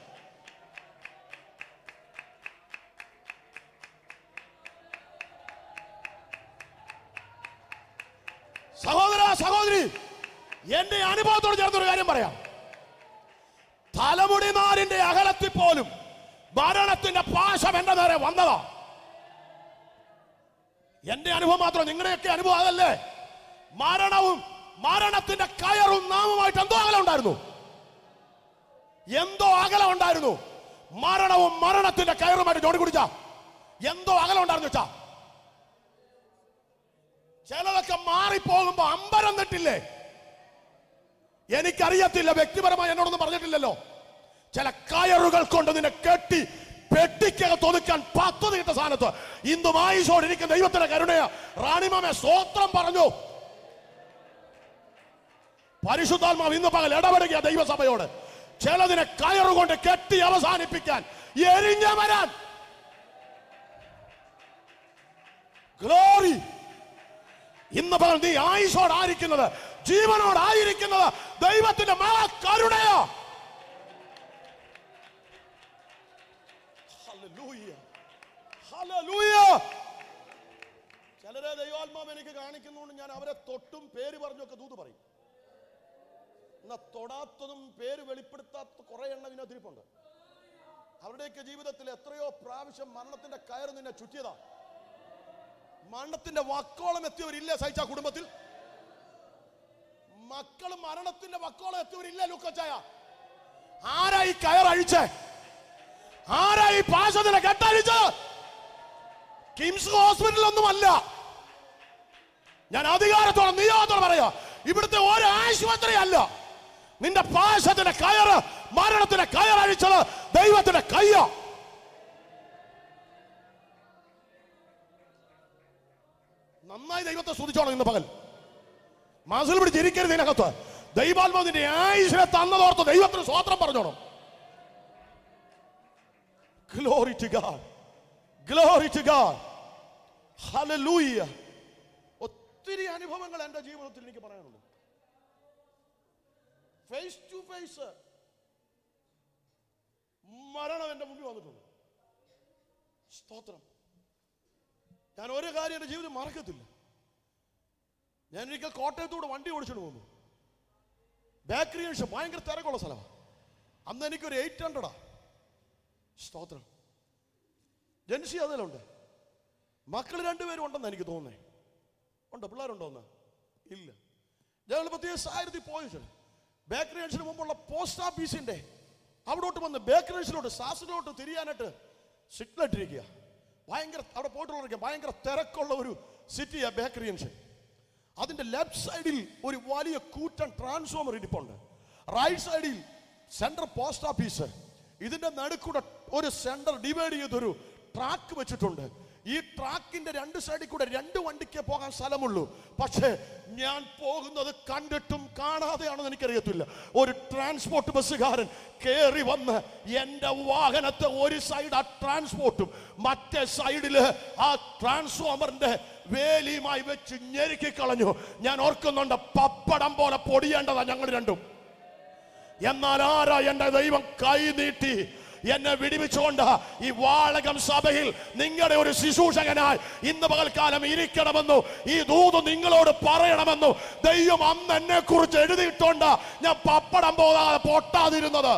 സഹോദര സഹോദരി എന്റെ അനുഭവത്തോട് ചേർത്തൊരു കാര്യം പറയാം തലമുടിമാരിന്റെ അകലത്തിൽ പോലും മരണത്തിന്റെ പാശം എന്റെ നേരെ വന്നതാ എന്റെ അനുഭവം മാത്രം നിങ്ങളുടെയൊക്കെ അനുഭവം അതല്ലേ മരണവും മരണത്തിന്റെ കയറും നാമുമായിട്ട് എന്തോ അകലം ഉണ്ടായിരുന്നു എന്തോ അകലം ഉണ്ടായിരുന്നു മരണവും മരണത്തിന്റെ കയറുമായിട്ട് ജോടി കുടിച്ച എന്തോ അകലം ഉണ്ടായിരുന്നു വെച്ചാ ചിലതൊക്കെ മാറിപ്പോകുമ്പോ അമ്പരം തെറ്റില്ലേ എനിക്കറിയത്തില്ല വ്യക്തിപരമായി എന്നോടൊന്നും പറഞ്ഞിട്ടില്ലല്ലോ ചില കയറുകൾ കൊണ്ട് നിന്നെ കെട്ടി പെട്ടിക്കകത്ത് ഒതുക്കാൻ പദ്ധതി കിട്ട സ്ഥാനത്ത് ഇന്ന് മായിസോട് എനിക്ക് ദൈവത്തിന്റെ കരുണയ റാണിമാമെ സ്തോത്രം പറഞ്ഞു പരിശുദ്ധാത്മാവ് ഇന്ന് പകൽ ഇടപെടുക ദൈവസഭയോട് ചിലതിനെ കയറുകൊണ്ട് കെട്ടി അവസാനിപ്പിക്കാൻ എരിഞ്ഞ വരാൻ ഗ്ലോറി ഇന്ന് പകൽ നീ ആയുഷോടായിരിക്കുന്നത് ജീവനോടായിരിക്കുന്നത് ദൈവത്തിന്റെ മഹാ കരുണയോ Hallelujah. Hallelujah. ചിലരെ ദൈവാത്മാവ് എനിക്ക് കാണിക്കുന്നതുകൊണ്ട് ഞാൻ അവരെ തൊട്ടും പേര് പറഞ്ഞൊക്കെ ദൂത് പറയും എന്നാ തൊടാത്തതും പേര് വെളിപ്പെടുത്താത്ത കുറെ എണ്ണം ഇതിനകത്തിരിപ്പുണ്ട് അവരുടെയൊക്കെ ജീവിതത്തിൽ എത്രയോ പ്രാവശ്യം മരണത്തിന്റെ കയർ നിന്നെ ചുറ്റിയതാ മരണത്തിന്റെ വക്കോളം എത്തിയവരില്ലേ സഹിച്ച കുടുംബത്തിൽ മക്കളും മരണത്തിന്റെ വക്കോളം എത്തിയവരില്ല ലൂക്കച്ചായ ആരാ ഈ കയർ അഴിച്ചേ ആരാ ഈ പാശത്തിനെ കെട്ടഴിച്ചത് കിംസ് ഹോസ്പിറ്റലൊന്നുമല്ല ഞാൻ അധികാരത്തോടെ നിയോഗത്തോടെ പറയാ ഇവിടുത്തെ ഒരു ആശുപത്രി അല്ല നിന്റെ പാശത്തിന്റെ കയറ് മരണത്തിന്റെ കയറഴിച്ചത് ദൈവത്തിന്റെ കയ്യ നന്നായി ദൈവത്തെ സ്തുതിച്ചോണം ഇന്ന് പകൽ മാസിൽ പിടിച്ച് ഇരിക്കരുത് ഇതിനകത്ത് ദൈവാത്മാവിന്റെ ആയുഷിനെ തന്നതോർത്ത് ദൈവത്തിന് സ്വോത്രം പറഞ്ഞോണം Glory to God. Glory to God. Hallelujah. ഒത്തിരി അനുഭവങ്ങൾ എൻ്റെ ജീവിതത്തിൽ എനിക്ക് പറയാനുണ്ട് ഫേസ് ടു ഫേസ് മരണം എൻ്റെ മുമ്പിൽ വന്നിട്ടുണ്ട് സ്തോത്രം ഞാൻ ഒരു കാര്യം എൻ്റെ ജീവിതം മറക്കത്തില്ല ഞാൻ ഒരിക്കൽ കോട്ടയത്തൂടെ വണ്ടി ഓടിച്ചിട്ട് പോന്നു ബേക്കറി ജംഗ്ഷൻ ഭയങ്കര തിരക്കുള്ള സ്ഥലമാണ് അന്ന് എനിക്കൊരു എയ്റ്റ് ഹൺഡ്രഡാ സ്തോത്രം ജൻസി അതിലുണ്ട് മക്കൾ രണ്ടുപേരും ഉണ്ടെന്ന് എനിക്ക് തോന്നുന്നേ ഉണ്ട് പിള്ളേരുണ്ടോ ഒന്ന് ഇല്ല ഞങ്ങൾ പ്രത്യേക സാഹചര്യത്തിൽ പോയി ബേക്കറി ജംഗ്ഷന് മുമ്പുള്ള പോസ്റ്റ് ഓഫീസിന്റെ അവിടോട്ട് വന്ന് ബേക്കറി ജംഗ്ഷനിലോട്ട് സാസിലോട്ട് തിരിയാനായിട്ട് സിഗ്നൽ ഇട്ടിരിക്കുക ഭയങ്കര അവിടെ പോയിട്ടുള്ളവർക്ക് ഭയങ്കര തിരക്കുള്ള ഒരു സിറ്റിയാ ബേക്കറി ജംഗ്ഷൻ അതിന്റെ ലെഫ്റ്റ് സൈഡിൽ ഒരു വലിയ കൂറ്റൻ ട്രാൻസ്ഫോമർ ഇരിപ്പുണ്ട് റൈറ്റ് സൈഡിൽ സെൻട്രൽ പോസ്റ്റ് ഓഫീസ് ഇതിന്റെ നടുക്കൂടെ ഒരു സെന്റർ ഡിവൈഡ് ചെയ്തൊരു ട്രാക്ക് വെച്ചിട്ടുണ്ട് ഈ ട്രാക്കിന്റെ രണ്ട് സൈഡിൽ കൂടെ രണ്ട് വണ്ടിക്ക് പോകാൻ സ്ഥലമുള്ളൂ പക്ഷേ ഞാൻ പോകുന്നത് കണ്ടിട്ടും കാണാതെയാണെന്ന് എനിക്കറിയത്തില്ല ഒരു ട്രാൻസ്പോർട്ട് ബസ്സുകാരൻ കയറി വന്ന് എൻ്റെ വാഹനത്തെ ഒരു സൈഡ് ആ ട്രാൻസ്പോർട്ടും മറ്റേ സൈഡില് ആ ട്രാൻസ്ഫോമറിന്റെ വേലിയുമായി വെച്ച് ഞെരുക്കി കളഞ്ഞു ഞാൻ ഓർക്കുന്നുണ്ട് പപ്പടം പോലെ പൊടിയേണ്ടതാ ഞങ്ങൾ രണ്ടും എന്നാൽ ആരാ എന്റെ ദൈവം കൈ നീട്ടി എന്നെ വിടിവിച്ചുകൊണ്ട് ഈ വാളകം സഭയിൽ നിങ്ങളുടെ ഒരു ശുശ്രൂഷകനായി ഇന്ന് പകൽക്കാലം ഇരിക്കണമെന്നു ഈ ദൂത് നിങ്ങളോട് പറയണമെന്നു ദൈവം അന്ന് എന്നെ കുറിച്ച് എഴുതിയിട്ടുണ്ട് ഞാൻ പപ്പടം പോകാതെ പൊട്ടാതിരുന്നത്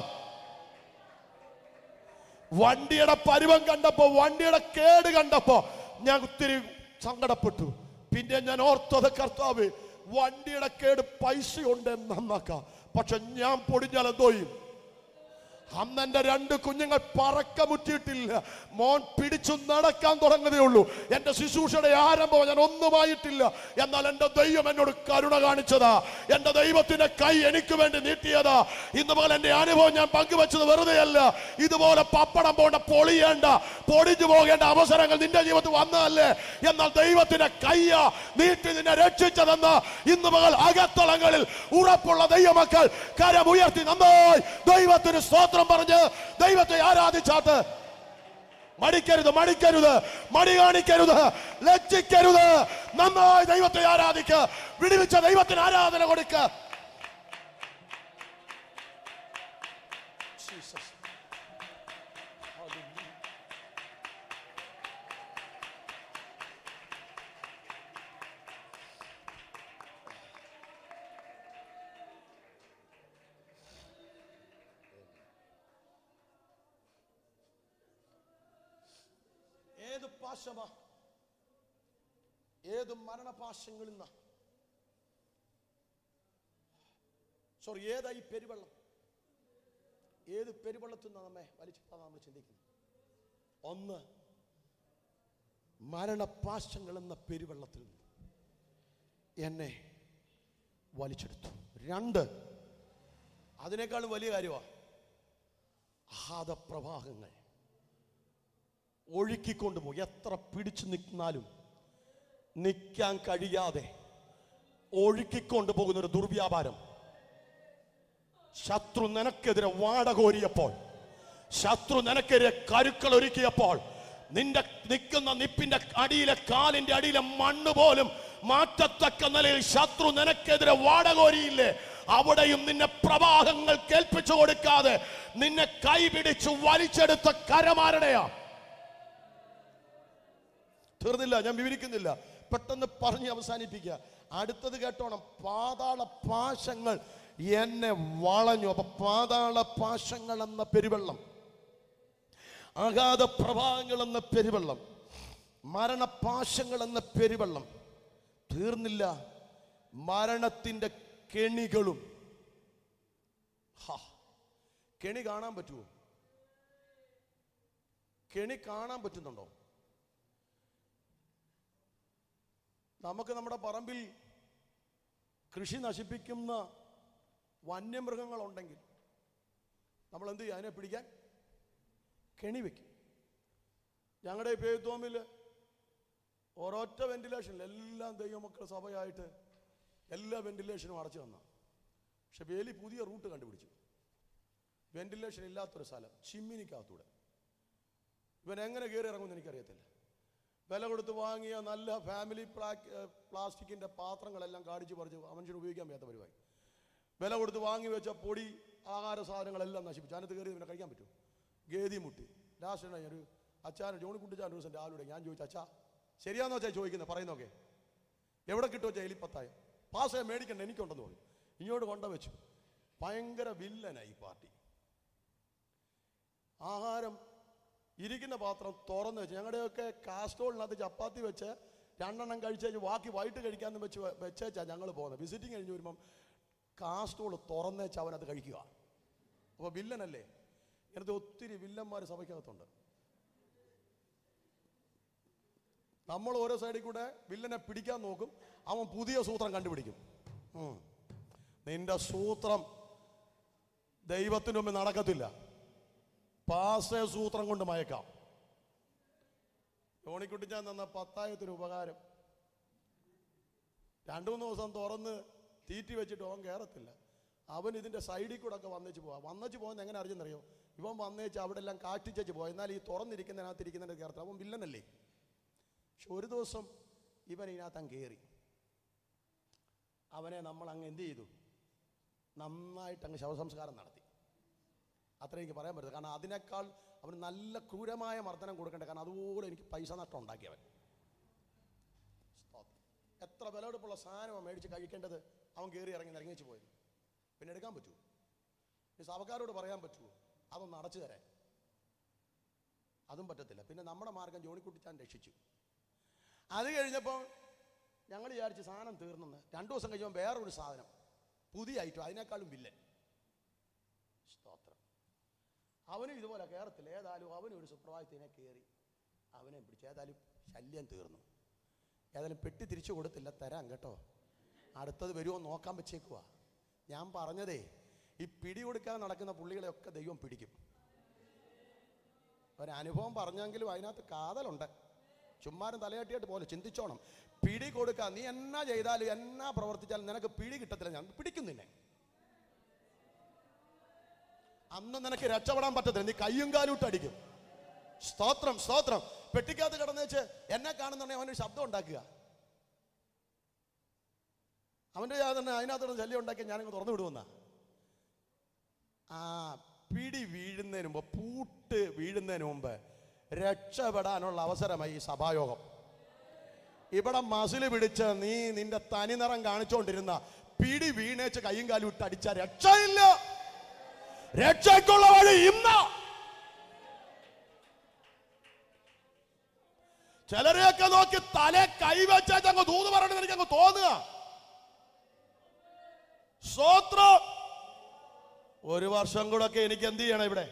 വണ്ടിയുടെ പരുവം കണ്ടപ്പോ വണ്ടിയുടെ കേട് കണ്ടപ്പോ ഞാൻ ഒത്തിരി സങ്കടപ്പെട്ടു പിന്നെ ഞാൻ ഓർത്തത് കർത്താവ് വണ്ടിയുടെ കേട് പൈസ ഉണ്ട് നന്നാക്കാം പക്ഷെ ഞാൻ പൊടിഞ്ഞാൽ എന്തോ ചെയ്യും അന്ന് എന്റെ രണ്ട് കുഞ്ഞുങ്ങൾ പറക്കമുറ്റിയിട്ടില്ല മോൻ പിടിച്ചു നടക്കാൻ തുടങ്ങതേ ഉള്ളൂ എന്റെ ശുശ്രൂഷയുടെ ആരംഭം ഞാൻ ഒന്നുമായിട്ടില്ല എന്നാൽ എന്റെ ദൈവം എന്നോട് കരുണ കാണിച്ചതാ എന്റെ ദൈവത്തിന്റെ കൈ എനിക്ക് വേണ്ടി നീട്ടിയതാ ഇന്ന് പോലെ എന്റെ അനുഭവം ഞാൻ പങ്കുവെച്ചത് വെറുതെയല്ല ഇതുപോലെ പപ്പടം പോണ്ട പൊളിയേണ്ട പൊടിഞ്ഞു പോകേണ്ട അവസരങ്ങൾ നിന്റെ ജീവിതത്തിൽ വന്നതല്ലേ എന്നാൽ ദൈവത്തിന്റെ കയ്യ നീട്ടി നിന്നെ രക്ഷിച്ചതെന്ന് ഇന്ന് പകൽ അകത്തളങ്ങളിൽ ഉറപ്പുള്ള ദൈവമക്കൾ കരമുയർത്തി നന്നായി ദൈവത്തിന് സ്തോത്രം പറഞ്ഞ് ദൈവത്തെ ആരാധിച്ചാട്ട് മടിക്കരുത് മടിക്കരുത് മടി കാണിക്കരുത് ലജ്ജിക്കരുത് നന്നായി ദൈവത്തെ ആരാധിക്ക വിടിവിച്ച ദൈവത്തിന് ആരാധന കൊടുക്ക Jesus. Hallelujah. ഏത് പാശമാ ഏത് മരണപാശങ്ങളിൽ നിന്നാ സോറി ഏതാ ഈ പെരുവെള്ളം ഏത് പെരുവെള്ളത്തിൽ നിന്നാ നമ്മെ വലിച്ചിട്ടാണ് നമ്മൾ ചിന്തിക്കുന്നത് ഒന്ന് മരണപാശങ്ങൾ എന്ന പെരുവെള്ളത്തിൽ നിന്ന് എന്നെ വലിച്ചെടുത്തു രണ്ട് അതിനേക്കാളും വലിയ കാര്യമാണ് ആഹ്ലാദപ്രവാഹങ്ങൾ ഒഴുക്കിക്കൊണ്ടുപോയി എത്ര പിടിച്ചു നിൽക്കുന്നാലും നിൽക്കാൻ കഴിയാതെ ഒഴുക്കിക്കൊണ്ടു പോകുന്ന ഒരു ദുർവ്യാപാരം ശത്രു നിനക്കെതിരെ വാടകോരിയപ്പോൾ ശത്രു നിനക്കെതിരെ കരുക്കൾ ഒരുക്കിയപ്പോൾ നിന്റെ നിൽക്കുന്ന നിപ്പിന്റെ അടിയിലെ കാലിന്റെ അടിയിലെ മണ്ണ് പോലും മാറ്റത്തക്ക നിലയിൽ ശത്രു നിനക്കെതിരെ വാടകോരിയില്ലേ അവിടെയും നിന്നെ പ്രവാഹങ്ങൾ കേൾപ്പിച്ചു കൊടുക്കാതെ നിന്നെ കൈപിടിച്ചു വലിച്ചെടുത്ത കരമാരുടെയാ തീർന്നില്ല ഞാൻ വിവരിക്കുന്നില്ല പെട്ടെന്ന് പറഞ്ഞ് അവസാനിപ്പിക്കുക അടുത്തത് കേട്ടോണം പാതാള പാശങ്ങൾ എന്നെ വളഞ്ഞു അപ്പൊ പാതാള പാശങ്ങൾ എന്ന പെരുവെള്ളം അഗാധ പ്രവാഹങ്ങൾ എന്ന പെരുവെള്ളം മരണപാശങ്ങൾ എന്ന പെരുവെള്ളം തീർന്നില്ല മരണത്തിന്റെ കെണികളും ഹാ, കെണി കാണാൻ പറ്റുമോ കെണി കാണാൻ പറ്റുന്നുണ്ടോ നമുക്ക് നമ്മുടെ പറമ്പിൽ കൃഷി നശിപ്പിക്കുന്ന വന്യമൃഗങ്ങളുണ്ടെങ്കിൽ നമ്മൾ എന്ത് ചെയ്യും അതിനെ പിടിക്കാൻ കെണി വെക്കും ഞങ്ങളുടെ ഈ പേത്തോമിൽ ഒരൊറ്റ വെന്റിലേഷനിൽ എല്ലാം ദൈവമക്കൾ സഭയായിട്ട് എല്ലാ വെന്റിലേഷനും അടച്ചു തന്ന പക്ഷെ വേലി പുതിയ റൂട്ട് കണ്ടുപിടിച്ചു വെന്റിലേഷൻ ഇല്ലാത്തൊരു സ്ഥലം ചിമ്മിനിക്കകത്തൂടെ ഇവൻ എങ്ങനെ കയറി ഇറങ്ങുമെന്ന് എനിക്കറിയത്തില്ല വില കൊടുത്ത് വാങ്ങിയ നല്ല ഫാമിലി പ്ലാക് പ്ലാസ്റ്റിക്കിന്റെ പാത്രങ്ങളെല്ലാം കാടിച്ച് പറിച്ച് മനുഷ്യന് ഉപയോഗിക്കാൻ വയ്യാത്ത പരിപാടി വില കൊടുത്ത് വാങ്ങി വെച്ച പൊടി ആഹാര സാധനങ്ങളെല്ലാം നശിപ്പിച്ചു അതിനകത്ത് കയറി ഇവനെ കഴിക്കാൻ പറ്റും ഗേതി മുട്ടി ലാസ്റ്റ് ഞാൻ ഒരു അച്ഛാൻ ജോണി കുട്ടിച്ചാൻ ഒരു ദിവസം രാവിലെ ഞാൻ ചോദിച്ചു അച്ഛാ ശരിയാന്നോ അച്ഛാ ചോദിക്കുന്നത് പറയുന്നൊക്കെ എവിടെ കിട്ടുമോ അച്ഛാ എലിപ്പത്തായ പാസ്സേ മേടിക്കണ്ട എനിക്കുണ്ടെന്ന് പറഞ്ഞു ഇങ്ങോട്ട് കൊണ്ടുവച്ചു ഭയങ്കര വില്ലനായി ഈ പാർട്ടി ആഹാരം ഇരിക്കുന്ന പാത്രം തുറന്ന് വെച്ച് ഞങ്ങളുടെയൊക്കെ കാസ്ട്രോളിനകത്ത് ചപ്പാത്തി വെച്ച് രണ്ടെണ്ണം കഴിച്ചേച്ച് ബാക്കി വൈകിട്ട് കഴിക്കാമെന്ന് വെച്ച് വെച്ചേച്ചാ ഞങ്ങൾ പോകുന്നത് വിസിറ്റിംഗ് കഴിഞ്ഞ് വരുമ്പം കാസ്ട്രോൾ തുറന്നേച്ച് അവനത് കഴിക്കുക അപ്പോൾ വില്ലനല്ലേ ഇങ്ങനത്തെ ഒത്തിരി വില്ലന്മാർ സഭയ്ക്കകത്തുണ്ട് നമ്മൾ ഓരോ സൈഡിൽ കൂടെ വില്ലനെ പിടിക്കാൻ നോക്കും അവൻ പുതിയ സൂത്രം കണ്ടുപിടിക്കും ഉം. നിന്റെ സൂത്രം ദൈവത്തിന് മുമ്പ് നടക്കത്തില്ല പാസേ സൂത്രം കൊണ്ട് മയക്കാം യോണിക്കുട്ടിച്ചാൻ തന്ന പത്തായത്തിന് ഉപകാരം രണ്ടു മൂന്ന് ദിവസം തുറന്ന് തീറ്റി വെച്ചിട്ട് അവൻ കയറത്തില്ല അവൻ ഇതിന്റെ സൈഡിൽ കൂടെ ഒക്കെ വന്നേച്ച് പോവാ വന്നേച്ച് പോകുന്നത് എങ്ങനെ അറിഞ്ഞെന്നറിയോ ഇവൻ വന്നേച്ച് അവിടെ എല്ലാം കാറ്റിച്ചേച്ച് പോവാ എന്നാൽ ഈ തുറന്നിരിക്കുന്നതിനകത്ത് ഇരിക്കുന്നതിന്റെ കയറത്തില്ല അവൻ വില്ലനല്ലേ പക്ഷെ ഒരു ദിവസം ഇവൻ ഇതിനകത്ത് അങ്ങ് കയറി അവനെ നമ്മൾ അങ്ങ് എന്ത് ചെയ്തു നന്നായിട്ട് അങ്ങ് ശവസംസ്കാരം നടത്തി അത്ര എനിക്ക് പറയാൻ പറ്റില്ല കാരണം അതിനേക്കാൾ അവന് നല്ല ക്രൂരമായ മർദ്ദനം കൊടുക്കണ്ടേ കാരണം അതുപോലെ എനിക്ക് പൈസ നഷ്ടം ഉണ്ടാക്കിയവൻ സ്തോത്രം. എത്ര വിലപിടിപ്പുള്ള സാധനമാണ് മേടിച്ച് കഴിക്കേണ്ടത് അവൻ കയറി ഇറങ്ങി ഇറങ്ങിച്ച് പോയത് പിന്നെ എടുക്കാൻ പറ്റുമോ ഈ സഭക്കാരോട് പറയാൻ പറ്റുമോ അതൊന്ന് അടച്ചു തരാൻ അതും പറ്റത്തില്ല പിന്നെ നമ്മുടെ മാർഗം ജോണിക്കുട്ടിച്ചാൻ രക്ഷിച്ചു അത് കഴിഞ്ഞപ്പോൾ ഞങ്ങൾ വിചാരിച്ച് സാധനം തീർന്നെന്ന് രണ്ടു ദിവസം കഴിയുമ്പോൾ വേറൊരു സാധനം പുതിയ ഐറ്റം അതിനേക്കാളും വില്ലൻ സ്തോത്രം അവനും ഇതുപോലെ കയറത്തില്ല ഏതായാലും അവനും ഒരു സുപ്രഭാതത്തിനെ കയറി അവനെ പിടിച്ചു ഏതായാലും ശല്യം തീർന്നു ഏതായാലും പെട്ടി തിരിച്ചു കൊടുത്തില്ല തരാം കേട്ടോ അടുത്തത് വരുമോ നോക്കാൻ വെച്ചേക്കുവാ ഞാൻ പറഞ്ഞതേ ഈ പിടി കൊടുക്കാൻ നടക്കുന്ന പുള്ളികളെയൊക്കെ ദൈവം പിടിക്കും ഒരനുഭവം പറഞ്ഞെങ്കിലും അതിനകത്ത് കാതലുണ്ട് ചുമ്മാരും തലയാട്ടിയായിട്ട് പോലെ ചിന്തിച്ചോണം പിടി കൊടുക്കാൻ നീ എന്നാ ചെയ്താലും എന്നാ പ്രവർത്തിച്ചാലും നിനക്ക് പിടി കിട്ടത്തില്ല ഞാൻ പിടിക്കും നിന്നെ അന്ന് നിനക്ക് രക്ഷപ്പെടാൻ പറ്റത്തില്ല നീ കയ്യും കാലും ഇട്ട് അടിക്കും സ്തോത്രം സ്തോത്രം പെട്ടിക്കകത്ത് കിടന്ന് വെച്ച് എന്നെ കാണുന്നുണ്ടെങ്കിൽ അവനൊരു ശബ്ദം ഉണ്ടാക്കുക അവൻ്റെ തന്നെ അതിനകത്ത് ശല്യം ഉണ്ടാക്കി ഞാനങ്ങ് തുറന്നു വിടുമെന്ന ആ പിടി വീഴുന്നതിന് മുമ്പ് പൂട്ട് വീഴുന്നതിന് മുമ്പ് രക്ഷപ്പെടാനുള്ള അവസരമായി ഈ സഭായോഗം ഇവിടെ മസിൽ പിടിച്ച് നീ നിന്റെ തനിനിറം കാണിച്ചുകൊണ്ടിരുന്ന പിടി വീണേച്ച് കയ്യും കാലും ഇട്ട് അടിച്ച രക്ഷയില്ല രക്ഷയ്ക്കുള്ള വഴി ഇന്ന് ചിലരെയൊക്കെ നോക്കി തല കൈവച്ചാൽ അങ്ങ് തൂത് പറയണമെന്ന് എനിക്ക് അങ്ങ് തോന്നുക സ്വോത്രം ഒരു വർഷം കൂടെ ഒക്കെ എനിക്ക് എന്ത് ചെയ്യണം ഇവിടെ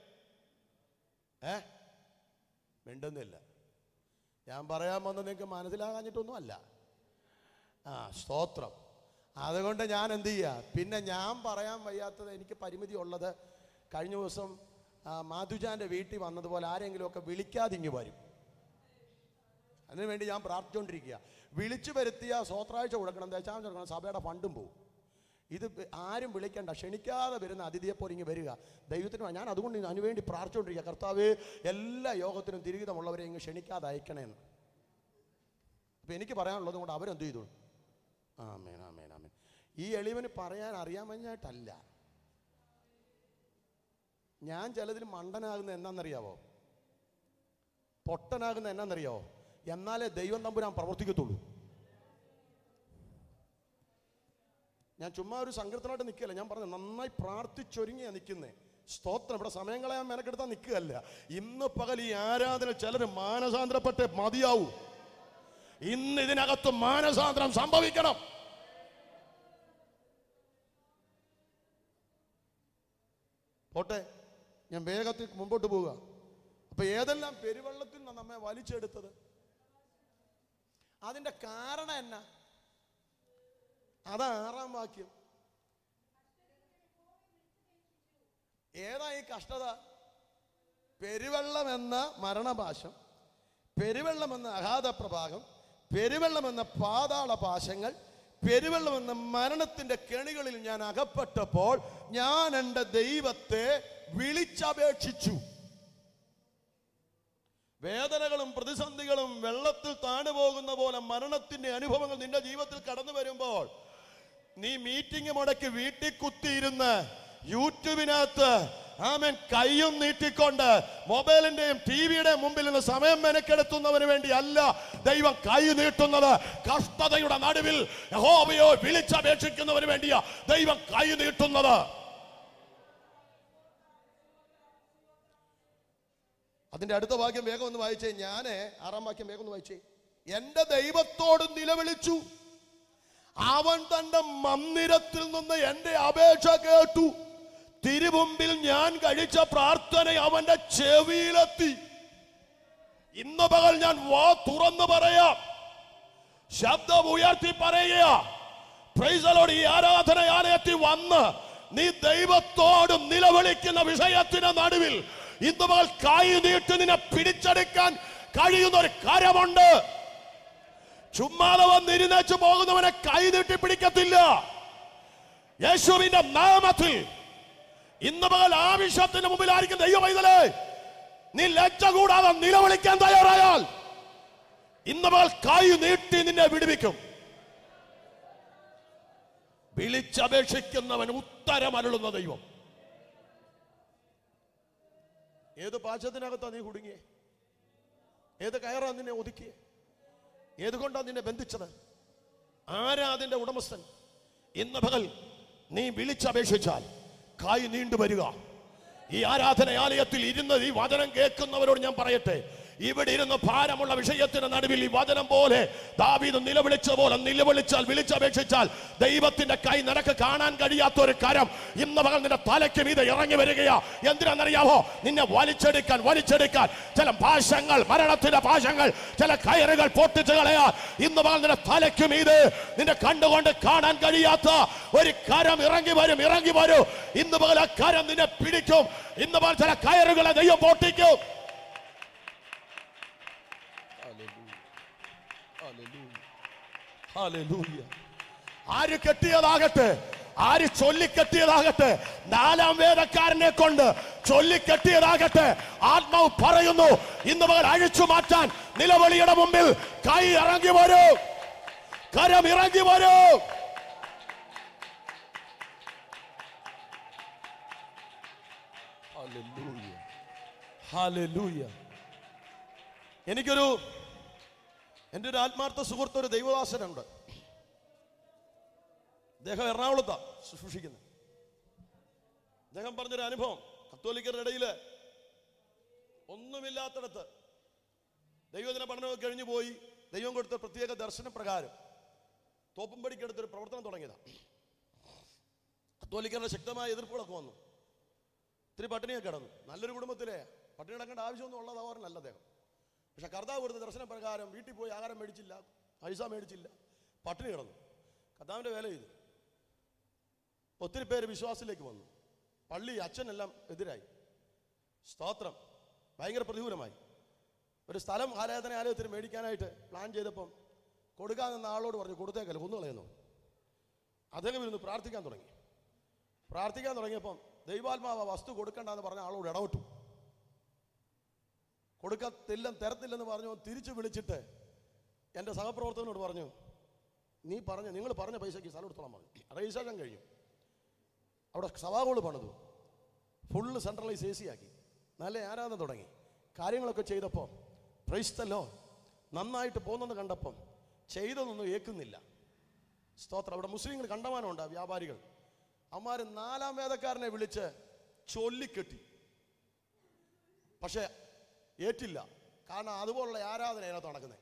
ഏ മിണ്ടുന്നില്ല ഞാൻ പറയാൻ വന്ന് നിങ്ങൾക്ക് മനസ്സിലാകാഞ്ഞിട്ടൊന്നും അല്ല ആ സ്തോത്രം അതുകൊണ്ട് ഞാൻ എന്ത് ചെയ്യുക പിന്നെ ഞാൻ പറയാൻ വയ്യാത്തത് എനിക്ക് പരിമിതി ഉള്ളത് കഴിഞ്ഞ ദിവസം ആ, മാധുജാന്റെ വീട്ടിൽ വന്നതുപോലെ ആരെങ്കിലുമൊക്കെ വിളിക്കാതിങ്ങി വരും അതിനുവേണ്ടി ഞാൻ പ്രാർത്ഥിച്ചുകൊണ്ടിരിക്കുക വിളിച്ചു വരുത്തിയ സ്വത്രാഴ്ച കൊടുക്കണം ദശാംശം കൊടുക്കണം സഭയുടെ ഫണ്ടും പോകും ഇത് ബ- ആരും വിളിക്കണ്ട ക്ഷണിക്കാതെ വരുന്ന അതിഥിയെ പോലെ ഇങ്ങ് വരിക ദൈവത്തിന് വ- ഞാൻ അതുകൊണ്ട് ഇന്ന് അതിനുവേണ്ടി പ്രാർത്ഥിച്ചുകൊണ്ടിരിക്കുക കർത്താവ് എല്ലാ യോഗത്തിനും തിരികിതമുള്ളവരെ ഇങ്ങ് ക്ഷണിക്കാതെ അയക്കണേന്ന് അപ്പം എനിക്ക് പറയാനുള്ളത് കൊണ്ട് അവരെന്ത് ചെയ്തു ആമേൻ ആമേൻ ആമേൻ ഈ എളിവന് പറയാൻ അറിയാമഞ്ഞായിട്ടല്ല ഞാൻ ചിലതിൽ മണ്ടനാകുന്ന എന്നാന്നറിയാവോ പൊട്ടനാകുന്ന എന്നാന്നറിയാവോ എന്നാലേ ദൈവം തമ്പുരാൻ പ്രവർത്തിക്കത്തുള്ളൂ ഞാൻ ചുമ്മാ ഒരു സങ്കീർത്തനമായിട്ട് നിൽക്കുകയല്ല ഞാൻ പറഞ്ഞു നന്നായി പ്രാർത്ഥിച്ചൊരുങ്ങിയാ നിൽക്കുന്നേ സ്തോത്രം ഇവിടെ സമയം കളയാൻ മെനക്കെടുത്താൻ നിൽക്കുകയല്ല ഇന്ന് പകൽ ഈ ആരാധന ചിലർ മാനസാന്തരപ്പെട്ടേ മതിയാവൂ ഇന്ന് ഇതിനകത്ത് മാനസാന്തരം സംഭവിക്കണം പോട്ടെ ഞാൻ വേഗത്തിൽ മുമ്പോട്ട് പോവുക അപ്പൊ ഏതെല്ലാം പെരുവെള്ളത്തിൽ നിന്നാണ് നമ്മെ വലിച്ചെടുത്തത് അതിന്റെ കാരണം എന്നാ അതാ ആറാം വാക്യം ഏതാ ഈ കഷ്ടത പെരുവെള്ളം എന്ന മരണപാശം പെരുവെള്ളം എന്ന അഗാധ പ്രഭാഗം പെരുവെള്ളം എന്ന പാതാള പാശങ്ങൾ പെരുവെള്ളം എന്ന മരണത്തിന്റെ കെണികളിൽ ഞാൻ അകപ്പെട്ടപ്പോൾ ഞാൻ എൻ്റെ ദൈവത്തെ വിളിച്ചപേക്ഷിച്ചു വേദനകളും പ്രതിസന്ധികളും വെള്ളത്തിൽ താണുപോകുന്ന പോലെ മരണത്തിന്റെ അനുഭവങ്ങൾ നിന്റെ ജീവിതത്തിൽ കടന്നു വരുമ്പോൾ നീ മീറ്റിംഗ് മുടക്കി വീട്ടിൽ കുത്തിയിരുന്ന് യൂട്യൂബിനകത്ത് ആമൻ കയ്യും നീട്ടിക്കൊണ്ട് മൊബൈലിന്റെയും ടി വിയുടെയും മുമ്പിൽ നിന്ന് സമയം മെനക്കെടുത്തുന്നവന് വേണ്ടി അല്ല ദൈവം കൈ നീട്ടുന്നത് കഷ്ടതയുടെ നടുവിൽ യഹോവയോ വിളിച്ചപേക്ഷിക്കുന്നവന് വേണ്ടിയാ ദൈവം കൈ നീട്ടുന്നത് അതിന്റെ അടുത്ത വാക്യം വേഗം ഒന്ന് വായിച്ചേ ഞാന് ആറാം വാക്യം വേഗം ഒന്ന് വായിച്ചേ എന്റെ ദൈവത്തോട് നിലവിളിച്ചു അവൻ തന്റെ മന്ദിരത്തിൽ നിന്ന് എന്റെ അപേക്ഷ കേട്ടു തിരുമുമ്പിൽ ഞാൻ കഴിച്ച പ്രാർത്ഥന അവന്റെ ചെവിയിലെത്തി ഇന്ന് പകൽ ഞാൻ വാ തുറന്നു പറയാം ശബ്ദം ഉയർത്തി പറയുക പ്രൈസലോട് ഈ ആരാധനയാലയത്തിൽ വന്ന് നീ ദൈവത്തോട് നിലവിളിക്കുന്ന വിഷയത്തിന് നടുവിൽ ഇന്ന് പകൽ കൈ നീട്ടി നിന്നെ പിടിച്ചെടുക്കാൻ കഴിയുന്ന ഒരു കരമുണ്ട് ചുമ്മാതെ വന്നിരുന്നേച്ച് പോകുന്നവനെ കൈ നീട്ടി പിടിക്കത്തില്ല യേശുവിന്റെ നാമത്തിൽ ഇന്ന് പകൽ ആവശ്യത്തിന് മുമ്പിലായിരിക്കും ദൈവ പൈതലേ നീ ലജ്ജ കൂടാതെ നിലവിളിക്കാൻ തയ്യാറായാൽ ഇന്ന് പകൽ കൈ നീട്ടി നിന്നെ വിടുവിക്കും വിളിച്ചപേക്ഷിക്കുന്നവൻ ഉത്തരമരുളുന്ന ദൈവം ഏത് പാചകത്തിനകത്താ നീ കുടുങ്ങിയേ ഏത് കയറാ നിന്നെ ഒതുക്കിയേ ഏതുകൊണ്ടാ നിന്നെ ബന്ധിച്ചത് ആരാ അതിന്റെ ഉടമസ്ഥൻ ഇന്ന് പകൽ നീ വിളിച്ചപേക്ഷിച്ചാൽ കായ് നീണ്ടു വരിക ഈ ആരാധനാലയത്തിൽ ഇരുന്ന് ഈ വചനം കേൾക്കുന്നവരോട് ഞാൻ പറയട്ടെ ഇവിടെ ഇരുന്ന് ഭാരമുള്ള വിഷയത്തിന് നടുവിൽ ഈ വചനം പോലെ ദാവീദ് നിലവിളിച്ച പോലെ നിലവിളിച്ചാൽ വിളിച്ചപേക്ഷിച്ചാൽ ദൈവത്തിന്റെ കൈ നിനക്ക് കാണാൻ കഴിയാത്ത ഒരു കരം ഇന്ന് പകൽ നിന്റെ തലയ്ക്ക് മീതെ ഇറങ്ങി വരികയാ എന്തിനാണെന്നറിയാമോ നിന്നെ വലിച്ചെടുക്കാൻ വലിച്ചെടുക്കാൻ ചില ഭാഷങ്ങൾ മരണത്തിന്റെ ഭാഷങ്ങൾ ചില കയറുകൾ പൊട്ടിച്ചു കളയാൻ ഇന്ന് പകൽ നിന്റെ തലയ്ക്ക് മീതെ നിന്റെ കണ്ടുകൊണ്ട് കാണാൻ കഴിയാത്ത ഒരു കരം ഇറങ്ങി വരും ഇറങ്ങി വരും ഇന്ന് പകൽ ആ കരം നിന്നെ പിടിക്കും ഇന്ന് പകൽ ചില കയറുകളെ ദൈവം പൊട്ടിക്കും ഹല്ലേലൂയ. ആര് കെട്ടിയതാകട്ടെ ആര് ചൊല്ലിക്കെട്ടിയതാകട്ടെ നാലാം വേദക്കാരനെ കൊണ്ട് ചൊല്ലിക്കെട്ടിയതാകട്ടെ ആത്മാവ് പറയുന്നു ഇന്ന് പകൽ അഴിച്ചു മാറ്റാൻ നിലവിളിയുടെ മുമ്പിൽ കൈ ഇറങ്ങി വരൂ കരം ഇറങ്ങി വരൂ ഹല്ലേലൂയ. ഹല്ലേലൂയ. എനിക്കൊരു എൻ്റെ ഒരു ആത്മാർത്ഥ സുഹൃത്ത് ഒരു ദൈവദാസനുണ്ട് അദ്ദേഹം എറണാകുളത്താ ശുശ്രൂഷിക്കുന്നത് അദ്ദേഹം പറഞ്ഞൊരു അനുഭവം കത്തോലിക്കരുടെ ഇടയിൽ ഒന്നുമില്ലാത്തടത്ത് ദൈവദിന പഠനമൊക്കെ കഴിഞ്ഞു പോയി ദൈവം കൊടുത്ത പ്രത്യേക ദർശന പ്രകാരം തോപ്പുംപടിക്കടുത്തൊരു പ്രവർത്തനം തുടങ്ങിയതാണ് കത്തോലിക്കരുടെ ശക്തമായ എതിർപ്പുകളൊക്കെ വന്നു ഇത്തിരി പട്ടിണിയൊക്കെ കിടന്നു നല്ലൊരു കുടുംബത്തിലെ പട്ടിണി കിടക്കേണ്ട ആവശ്യമൊന്നും ഉള്ളതാവാറിനല്ല അദ്ദേഹം പക്ഷെ കർത്താവ് കൊടുത്ത ദർശന പ്രകാരം വീട്ടിൽ പോയി ആഹാരം മേടിച്ചില്ല പൈസ മേടിച്ചില്ല പട്ടിണി കിടന്നു കർത്താവിൻ്റെ വേല ചെയ്തു ഒത്തിരി പേര് വിശ്വാസത്തിലേക്ക് വന്നു പള്ളി അച്ഛനെല്ലാം എതിരായി സ്തോത്രം ഭയങ്കര പ്രതികൂലമായി ഒരു സ്ഥലം ആരാധനാലയത്തിന് മേടിക്കാനായിട്ട് പ്ലാൻ ചെയ്തപ്പം കൊടുക്കാൻ നിന്ന ആളോട് പറഞ്ഞു കൊടുത്തേക്കല്ല കൊന്നു കളയുന്നു അദ്ദേഹം ഇരുന്ന് പ്രാർത്ഥിക്കാൻ തുടങ്ങി പ്രാർത്ഥിക്കാൻ തുടങ്ങിയപ്പം ദൈവാത്മാവ് ആ വസ്തു കൊടുക്കണ്ടെന്ന് പറഞ്ഞ ആളോട് ഇടപെട്ടു കൊടുക്കത്തില്ല തരത്തില്ലെന്ന് പറഞ്ഞു അവൻ തിരിച്ചു വിളിച്ചിട്ട് എൻ്റെ സഹപ്രവർത്തകനോട് പറഞ്ഞു നീ പറഞ്ഞ നിങ്ങൾ പറഞ്ഞ പൈസയ്ക്ക് സ്ഥലം എടുത്തോളാൻ പറഞ്ഞു രജിസ്ട്രേഷൻ കഴിഞ്ഞു അവിടെ സഭാകോള് പണിതു ഫുള്ള് സെൻട്രലൈസ് എ സി ആക്കി നല്ല ആരാധന തുടങ്ങി കാര്യങ്ങളൊക്കെ ചെയ്തപ്പോൾ പ്രൈസ്തല്ലോ നന്നായിട്ട് പോകുന്നെന്ന് കണ്ടപ്പം ചെയ്തതൊന്നും ഏക്കുന്നില്ല സ്തോത്രം അവിടെ മുസ്ലിങ്ങൾ കണ്ടമാനമുണ്ട് ആ വ്യാപാരികൾ അമ്മാര് നാലാം വേദക്കാരനെ വിളിച്ച് ചൊല്ലിക്കെട്ടി പക്ഷേ ഏറ്റില്ല കാരണം അതുപോലുള്ള ആരാധന അതിനകത്ത് നടക്കുന്നത്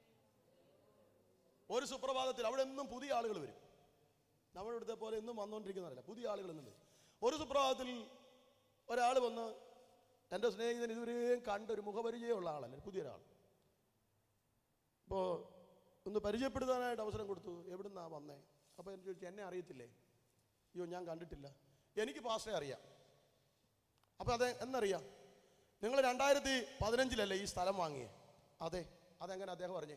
ഒരു സുപ്രഭാതത്തിൽ അവിടെ എന്നും പുതിയ ആളുകൾ വരും നമ്മുടെ ഇവിടുത്തെ പോലെ എന്നും വന്നുകൊണ്ടിരിക്കുന്നതല്ല പുതിയ ആളുകൾ എന്നും വരും ഒരു സുപ്രഭാതത്തിൽ ഒരാൾ വന്ന് എൻ്റെ സ്നേഹിതൻ ഇതുവരെയും കണ്ട ഒരു മുഖപരിചയമുള്ള ആളല്ല പുതിയൊരാൾ ഇപ്പോൾ ഒന്ന് പരിചയപ്പെടുത്താനായിട്ട് അവസരം കൊടുത്തു എവിടുന്നാ വന്നേ അപ്പോൾ എനിക്ക് ചോദിച്ചു എന്നെ അറിയത്തില്ലേ അയ്യോ ഞാൻ കണ്ടിട്ടില്ല എനിക്ക് പാസ്റ്ററെ അറിയാം അപ്പോൾ അതെ എന്നറിയാം നിങ്ങൾ രണ്ടായിരത്തി പതിനഞ്ചിലല്ലേ ഈ സ്ഥലം വാങ്ങിയേ അതെ അതെങ്ങനെ അദ്ദേഹം പറഞ്ഞേ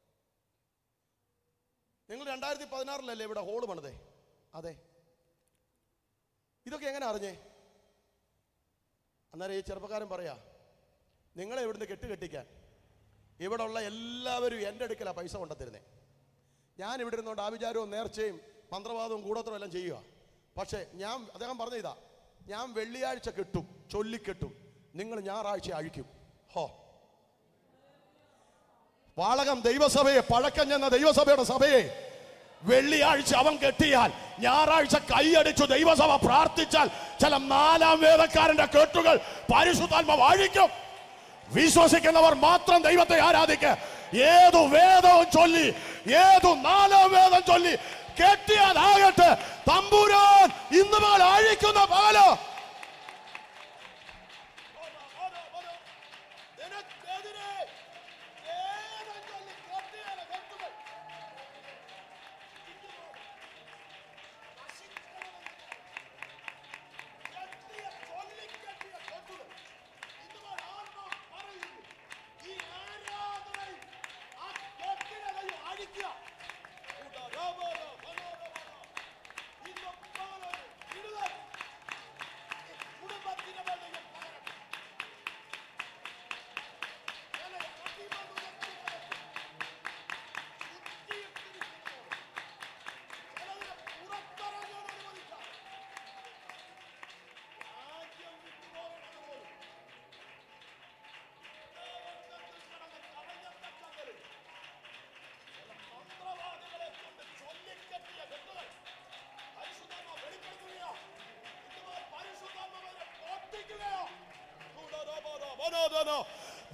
നിങ്ങൾ രണ്ടായിരത്തി പതിനാറിലല്ലേ ഇവിടെ ഹോള് പണിതേ അതെ ഇതൊക്കെ എങ്ങനെ അറിഞ്ഞേ അന്നേരം ഈ ചെറുപ്പക്കാരൻ പറയാ നിങ്ങളെ ഇവിടുന്ന് കെട്ടുകെട്ടിക്കാൻ ഇവിടെ ഉള്ള എല്ലാവരും എൻ്റെ അടുക്കലാണ് പൈസ കൊണ്ടുത്തരുന്നേ ഞാൻ ഇവിടെ ഇരുന്നുകൊണ്ട് ആവിചാരവും നേർച്ചയും മന്ത്രവാദവും കൂടോത്രവും എല്ലാം ചെയ്യുക പക്ഷേ ഞാൻ അദ്ദേഹം പറഞ്ഞ ഇതാ ഞാൻ വെള്ളിയാഴ്ച കെട്ടും ചൊല്ലിക്കെട്ടും നിങ്ങൾ ഞായറാഴ്ച അഴിക്കും ഹോ വാളകം ദൈവസഭയെ പഴക്കം ചെന്ന ദൈവസഭയുടെ സഭയെ വെള്ളിയാഴ്ച അവൻ കെട്ടിയാൽ ഞായറാഴ്ച കൈയടിച്ചു ദൈവസഭ പ്രാർത്ഥിച്ചാൽ ചില നാലാം വേദക്കാരന്റെ കെട്ടുകൾ പരിശുദ്ധാത്മ വാഴിക്കും വിശ്വസിക്കുന്നവർ മാത്രം ദൈവത്തെ ആരാധിക്കുക ഏതു വേദവും ചൊല്ലി ഏതു നാലാം വേദം ചൊല്ലി കെട്ടിയതാകട്ടെ തമ്പുരാൻ ഇന്ന് പകൽ അഴിക്കുന്ന പകലോ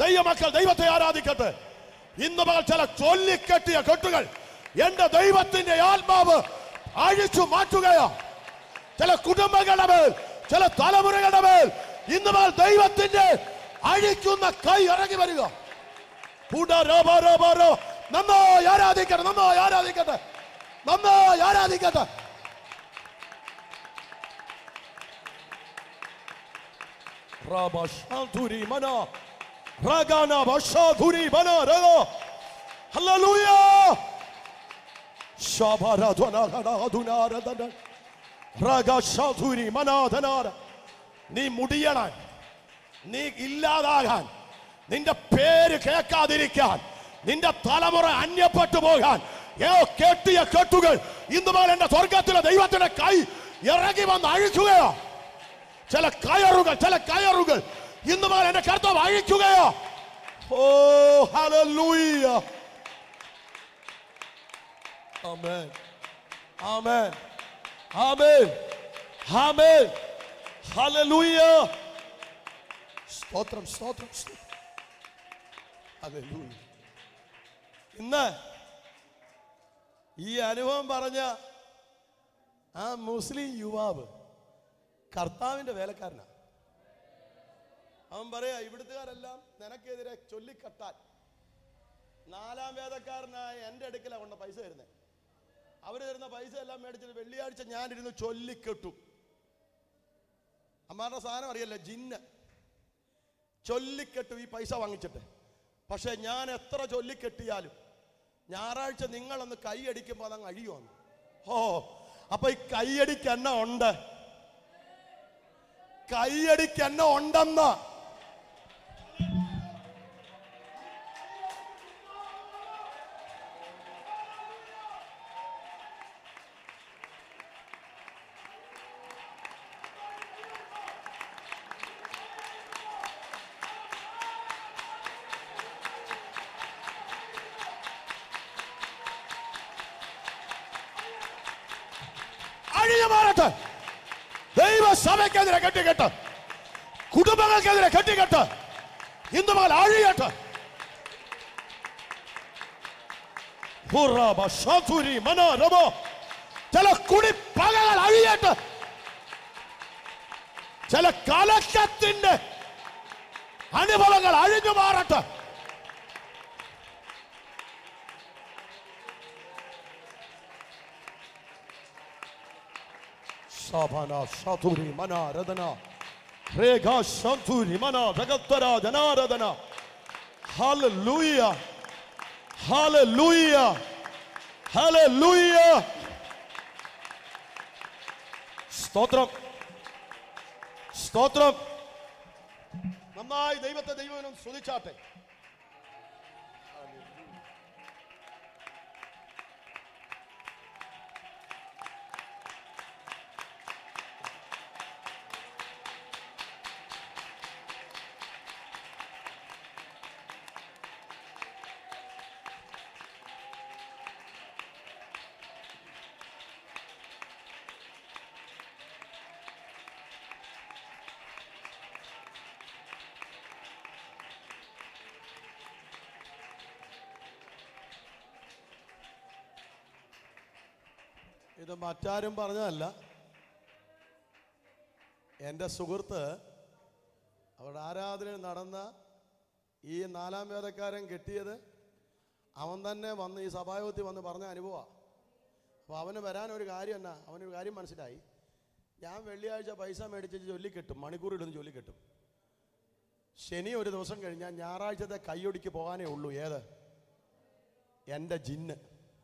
ദൈവമക്കൾ ദൈവത്തെ ആരാധിക്കട്ടെ ഇന്ന് പകൽ ചില ചൊല്ലിക്കെട്ടിയ കെട്ടുകൾ എന്റെ ദൈവത്തിന്റെ ആത്മാവ് അഴിച്ചു മാറ്റുകയാ ചില കുടുംബങ്ങളുടെ മേൽ ചില തലമുറകളുടെ മേൽ ഇന്ന് പകൽ ദൈവത്തിന്റെ അഴിക്കുന്ന കൈ ഇറങ്ങി വരിക കൂടാ റോബോ റോബോ റോ നന്നായി ആരാധിക്കട്ടെ നന്നായി ആരാധിക്കട്ടെ നന്നായി ആരാധിക്കട്ടെ Rabashanthuri mana. Ragana Bashadhuri mana raga. Hallelujah. Shabaradwana gadadunara dana. Raga Shadhuri mana dhanara. നീ മുടിയണാൻ നീ ഇല്ലാതാകാൻ നിന്റെ പേര് കേൾക്കാതിരിക്കാൻ നിന്റെ തലമുറ അന്യപ്പെട്ടു പോകാൻ ഏ കെട്ടിയ കെട്ടുകൾ ഇന്ന് മുതൽ എന്റെ സ്വർഗത്തിലെ ദൈവത്തിന്റെ കൈ ഇറങ്ങി വന്ന് അഴിക്കുകയോ ചില കയറുകൾ ചില കയറുകൾ ഇന്ന് മുതൽ എന്റെ കർത്താവ് അഴിക്കുകയോ ഓ ഹല്ലേലൂയ ആമേൻ ആമേൻ ആമേൻ ആമേൻ ഹല്ലേലൂയ സ്തോത്രം സ്തോത്രം സ്തോത്രം ഹല്ലേലൂയ ഇന്ന് ഈ അനുഭവം പറഞ്ഞ ആ മുസ്ലിം യുവാവ് കർത്താവിന്റെ വേലക്കാരനാ അവൻ പറയാ ഇവിടുത്തുകാരെല്ലാം നിനക്കെതിരെ ചൊല്ലിക്കട്ടാൻ നാലാം വേദക്കാരനായ എൻ്റെ അടുക്കലാ കൊണ്ട പൈസ തരുന്നത് അവര് തരുന്ന പൈസ എല്ലാം മേടിച്ചിട്ട് വെള്ളിയാഴ്ച ഞാനിരുന്ന് ചൊല്ലിക്കെട്ടും അമ്മാരുടെ സാധനം അറിയല്ല ജിന്ന് ചൊല്ലിക്കെട്ടും ഈ പൈസ വാങ്ങിച്ചിട്ട് പക്ഷെ ഞാൻ എത്ര ചൊല്ലിക്കെട്ടിയാലും ഞായറാഴ്ച നിങ്ങളൊന്ന് കൈയടിക്കുമ്പോൾ അതങ്ങ് അഴിയുവാണ് ഓ അപ്പൊ ഈ കൈയടിക്ക് എന്നെ ഉണ്ട് കൈയടിക്ക് എന്നെ ഉണ്ടെന്ന് അഴിഞ്ഞു മാറട്ടെ ദൈവസഭയ്ക്കെതിരെ കെട്ടിക്കെട്ട് കുടുംബങ്ങൾക്കെതിരെ കെട്ടിക്കെട്ട് ഇന്ന് മുതൽ അഴിയട്ടെ ഹുറാബ, ശാതുരി, മനോരമോ. ചില കുടിപ്പകകൾ അഴിയട്ടെ ചില കലക്കത്തിന്റെ അനുഭവങ്ങൾ അഴിഞ്ഞു മാറട്ടെ Sabana Shaturi Mana Radana Rega Shanturi Mana Bhagattara Janaradana Hallelujah Hallelujah Hallelujah സ്തോത്രം സ്തോത്രം നന്നായി ദൈവത്തെ ദൈവനും സ്തുതിച്ചാട്ടെ ഇത് മറ്റാരും പറഞ്ഞതല്ല എൻ്റെ സുഹൃത്ത് അവരുടെ ആരാധന നടന്ന ഈ നാലാം വേദക്കാരൻ കെട്ടിയത് അവൻ തന്നെ വന്ന് ഈ സഭായോഗത്തിൽ വന്ന് പറഞ്ഞ അനുഭവമാണ് അപ്പോൾ അവന് വരാൻ ഒരു കാര്യം എന്നാ അവനൊരു കാര്യം മനസ്സിലായി ഞാൻ വെള്ളിയാഴ്ച പൈസ മേടിച്ച് ചൊല്ലിക്കെട്ടും മണിക്കൂറിടുന്ന് ചൊല്ലിക്കെട്ടും ശനി ഒരു ദിവസം കഴിഞ്ഞാൽ ഞായറാഴ്ചത്തെ കൈയൊടിക്ക് പോകാനേ ഉള്ളൂ ഏത് എൻ്റെ ജിന്ന്